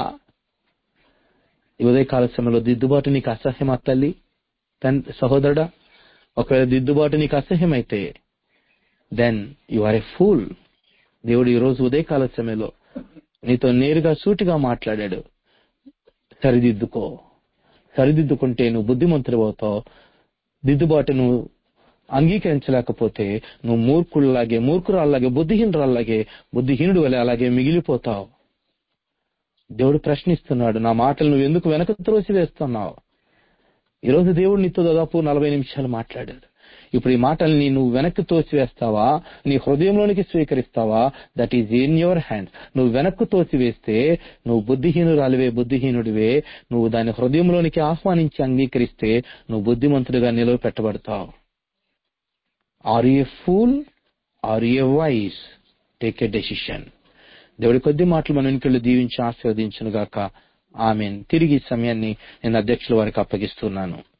ఈ ఉదయకాల సమయంలో దిద్దుబాటు నీకు అసహ్యమా తల్లి తన్ సహోదరుడా ఒకవేళ దిద్దుబాటు నీకు అసహ్యమైతే then you are a fool దేవుడు ఈ రోజు ఉదయకాల సమయంలో నీతో నేరుగా సూటిగా మాట్లాడాడు సరిదిద్దుకో సరిదిద్దుకుంటే నువ్వు బుద్ధిమంతుడు అవుతావు దిద్దుబాటును అంగీకరించలేకపోతే నువ్వు మూర్ఖుల్లాగే మూర్ఖురాల్లాగే బుద్ధిహీనురాల్లాగే బుద్ధిహీనుడు వలె అలాగే మిగిలిపోతావు దేవుడు ప్రశ్నిస్తున్నాడు నా మాటలు నువ్వు ఎందుకు వెనక త్రోసి వేస్తున్నావు ఈరోజు దేవుడు నీతో దాదాపు నలభై నిమిషాలు మాట్లాడాడు ఇప్పుడు ఈ మాటల్ని నువ్వు వెనక్కి తోసివేస్తావా నీ హృదయంలోనికి స్వీకరిస్తావా that is in your hand నువ్వు వెనక్కు తోసివేస్తే నువ్వు బుద్ధిహీనురాలివే బుద్ధిహీనుడివే నువ్వు దాని హృదయంలోనికి ఆహ్వానించి అంగీకరిస్తే నువ్వు బుద్ధిమంతుడిగా నిలవ పెట్టబడతావు are a fool are a wise take a decision దేవుడి కొద్ది మాటలు మన వెనుకలు దీవించి ఆశీర్వదించును గాక ఆమెన్ తిరిగి ఈ సమయాన్ని నేను అధ్యక్షుల వారికి అప్పగిస్తున్నాను